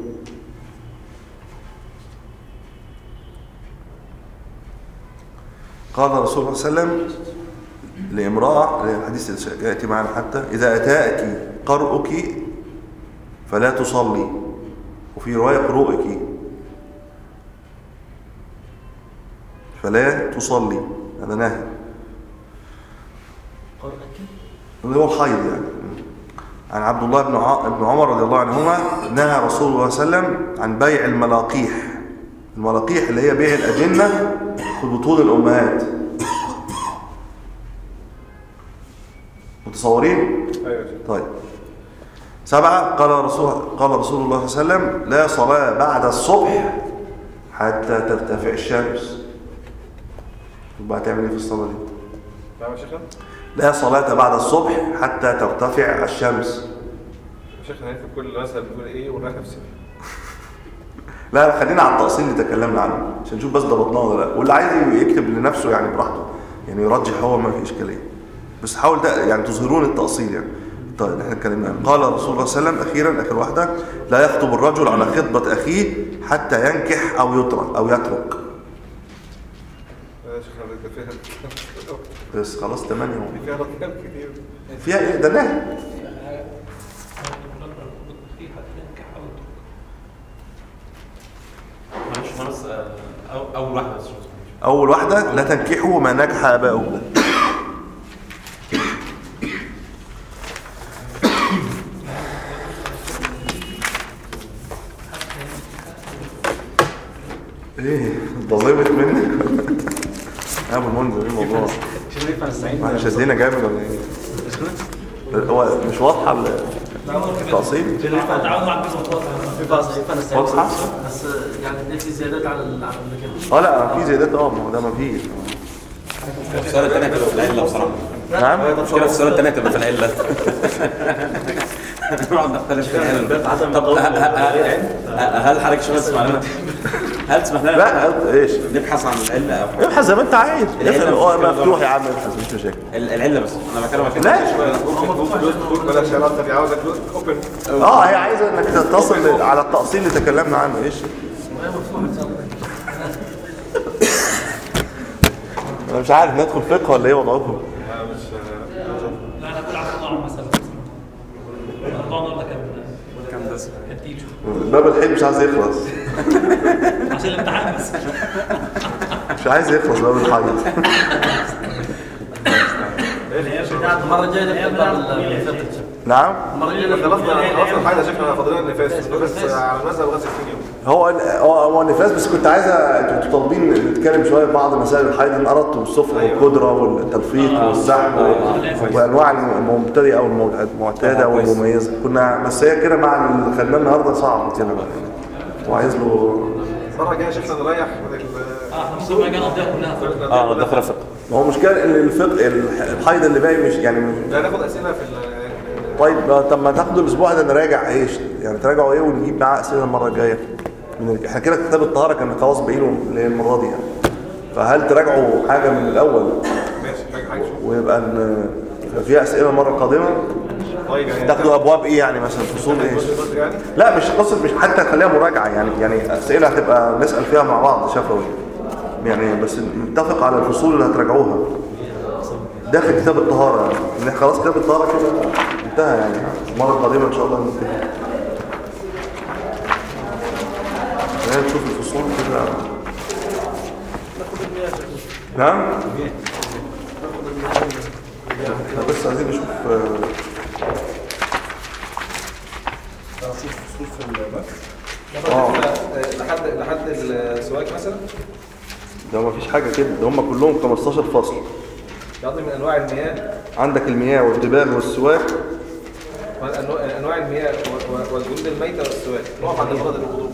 [SPEAKER 1] قال رسول الله صلى الله عليه وسلم لامرأة الحديث اللي يأتي معنا حتى إذا أتاك قرؤك فلا تصلي وفي رواية قرؤك فلا تصلي هذا نهي اللي هو الحيض يعني عن عبد الله بن ع- بن عمر رضي الله عنهما نهى رسول الله صلى الله عليه وسلم عن بيع الملاقيح الملاقيح اللي هي بيع الأجنة في بطون الأمهات متصورين؟
[SPEAKER 2] ايوه يا شيخ.
[SPEAKER 1] طيب سبعة قال رسول قال رسول الله صلى الله عليه وسلم لا صلاة بعد الصبح حتى ترتفع الشمس يبقى هتعمل ايه في الصلاة دي؟
[SPEAKER 2] نعم يا شيخنا
[SPEAKER 1] لا صلاة بعد الصبح حتى ترتفع الشمس
[SPEAKER 2] يا شيخنا نكتب كل مثلا بيقول ايه ونريح نفسنا
[SPEAKER 1] لا لا خلينا على التأصيل اللي تكلمنا عنه عشان نشوف بس ضبطناه ولا لا واللي عايز يكتب لنفسه يعني براحته يعني يرجح هو ما في إشكالية بس حاول ده يعني تظهرون التأصيل يعني طيب احنا اتكلمنا عنه قال رسول الله صلى الله عليه وسلم أخيرا آخر واحدة لا يخطب الرجل على خطبة أخيه حتى ينكح أو يترك أو يترك
[SPEAKER 2] يا شيخنا ده فيها
[SPEAKER 1] بس خلاص تمانية هو
[SPEAKER 2] فيها رقم كتير
[SPEAKER 1] فيها ايه ده نهي
[SPEAKER 6] معلش خلاص آه، أو- اول واحده بس
[SPEAKER 1] أول واحدة لا تنكحوا ما نكح آباؤكم ايه ضلمت منك يا ابو المنذر ايه الموضوع
[SPEAKER 3] شنو ينفع نستعين
[SPEAKER 1] احنا شدينا جامد ولا ايه هو مش واضحه ال- التقسيم
[SPEAKER 4] تعاون مع البيض
[SPEAKER 3] ينفع ينفع نستعين
[SPEAKER 1] واضحه
[SPEAKER 5] بس يعني ده في زيادات على ال- على اللي كده
[SPEAKER 1] اه لا في زيادات اه ما هو ده ما فيش
[SPEAKER 7] السؤال الثانية تبقى في العلة بصراحة
[SPEAKER 1] نعم
[SPEAKER 7] المشكلة في السؤال الثانية تبقى في العلة نقعد نختلف في العلة طب ه- ه- ه- هل حضرتك شباب تسمح لنا هل تسمح لنا
[SPEAKER 1] لا ايش
[SPEAKER 7] نبحث عن العلة أو حاجة؟
[SPEAKER 1] ابحث زي ما انت عايز
[SPEAKER 7] العلة
[SPEAKER 1] ابحث
[SPEAKER 7] مش
[SPEAKER 1] هو
[SPEAKER 7] مشكلة
[SPEAKER 1] مفتوح يا عم ابحث مش مشاكل
[SPEAKER 7] ال- العلة بس أنا بكلمك
[SPEAKER 1] لا
[SPEAKER 2] بلاش يا راجل عاوزك اوبن
[SPEAKER 1] اه هي عايزه انك تتصل على التأصيل اللي تكلمنا عنه ايش انا مش عارف ندخل فقه ولا ايه وضعكم
[SPEAKER 4] لا انا بلعب قطاع مثلا قطاع ولا كان كان بس كان تقيل شوية.
[SPEAKER 1] باب الحين مش عايز يخلص
[SPEAKER 4] عشان الامتحان بس
[SPEAKER 1] مش عايز يخلص باب الحيض
[SPEAKER 6] المره الجايه نبدا باب الفطر
[SPEAKER 1] نعم
[SPEAKER 6] المره الجايه نبدا
[SPEAKER 2] خلصنا خلصنا الحاجه يا شيخنا فاضلنا النفاس النفاس على المذهب غسل في اليوم
[SPEAKER 1] هو هو هو النفاس بس كنت عايز انتوا طالبين نتكلم شويه في بعض مسائل الحيض ان اردتم الصفر والقدره والتلفيق والسحب وانواع المبتدئه والمعتاده والمميزه كنا بس هي كده مع اللي خدناه النهارده صعب كده بقى وعايز له
[SPEAKER 2] المره الجايه يا شيخنا نريح من ال
[SPEAKER 4] اه احنا ممكن ما نقضيها كلها فقط.
[SPEAKER 7] اه ده فرق
[SPEAKER 1] ما هو مشكله ان الفقه الحيض اللي باقي مش يعني
[SPEAKER 2] لا ناخد اسئله في ال-
[SPEAKER 1] طيب آه، طب ما تاخدوا الاسبوع ده نراجع ايش يعني تراجعوا ايه ونجيب معاه اسئله المره الجايه من ال- احنا كده كتاب الطهاره كان خلاص باقي له اللي هي المره دي يعني فهل تراجعوا حاجه من الاول
[SPEAKER 2] ماشي حاجه حاجه شوف
[SPEAKER 1] ويبقى ان يبقى فيها اسئله المره القادمه
[SPEAKER 2] طيب يعني
[SPEAKER 1] تاخدوا ابواب ايه يعني مثلا فصول ايه
[SPEAKER 2] بدري يعني
[SPEAKER 1] لا مش قصه مش حتى خليها مراجعه يعني يعني اسئله هتبقى نسال فيها مع بعض شفوي يعني بس نتفق على الفصول اللي هتراجعوها ده في كتاب الطهاره يعني إن خلاص كتاب الطهاره كده انتهى يعني المره القادمه ان شاء الله ننتهي يعني نشوف الفصول كده نعم احنا بس عايزين نشوف آه،
[SPEAKER 3] اشوف فصول في الباب
[SPEAKER 1] اه
[SPEAKER 2] لحد لحد السواك مثلا
[SPEAKER 1] ده ما فيش حاجه كده ده هم كلهم 15 فصل
[SPEAKER 2] يقضي من انواع المياه
[SPEAKER 1] عندك المياه والدباغ والسواك
[SPEAKER 2] وأنواع- انواع المياه و- و- والجلود الميته والسواك نقف عند فرض الوضوء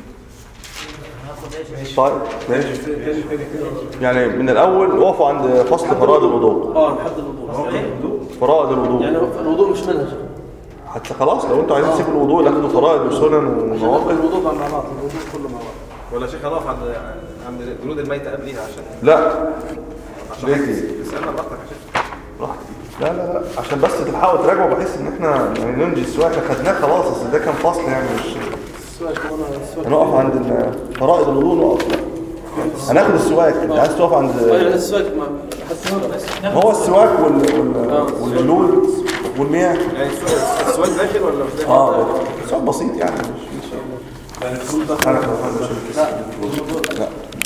[SPEAKER 1] طيب ماشي يعني من الاول وقفوا عند فصل فرائض الوضوء
[SPEAKER 6] اه لحد الوضوء
[SPEAKER 1] فرائض الوضوء
[SPEAKER 6] يعني الوضوء مش منهج
[SPEAKER 1] حتى خلاص لو انتوا عايزين تسيبوا الوضوء ناخدوا فرائض وسنن ونوافل
[SPEAKER 6] الوضوء مع بعض الوضوء كله مع بعض
[SPEAKER 2] ولا شيخ هنقف عند عند الجلود الميته قبليها عشان
[SPEAKER 1] لا
[SPEAKER 2] عشان
[SPEAKER 1] ليه كده؟
[SPEAKER 2] تسالنا براحتك يا شيخ
[SPEAKER 1] براحتك. لا لا لا عشان بس تلحقوا تراجعوا بحيث ان احنا يعني ننجي السواك احنا خدناه خلاص اصل ده كان فصل يعني مش
[SPEAKER 6] السواك كمان السواك
[SPEAKER 1] هنقف عند ال- فرائض الوضوء نقف هناخد السواك انت عايز تقف عند
[SPEAKER 6] يعني السواك ما حسنا
[SPEAKER 1] هو السواك وال... وال... والجلود والمياه
[SPEAKER 2] يعني السواك السواك داخل ولا مش داخل؟
[SPEAKER 1] اه سؤال بسيط يعني مش مش انا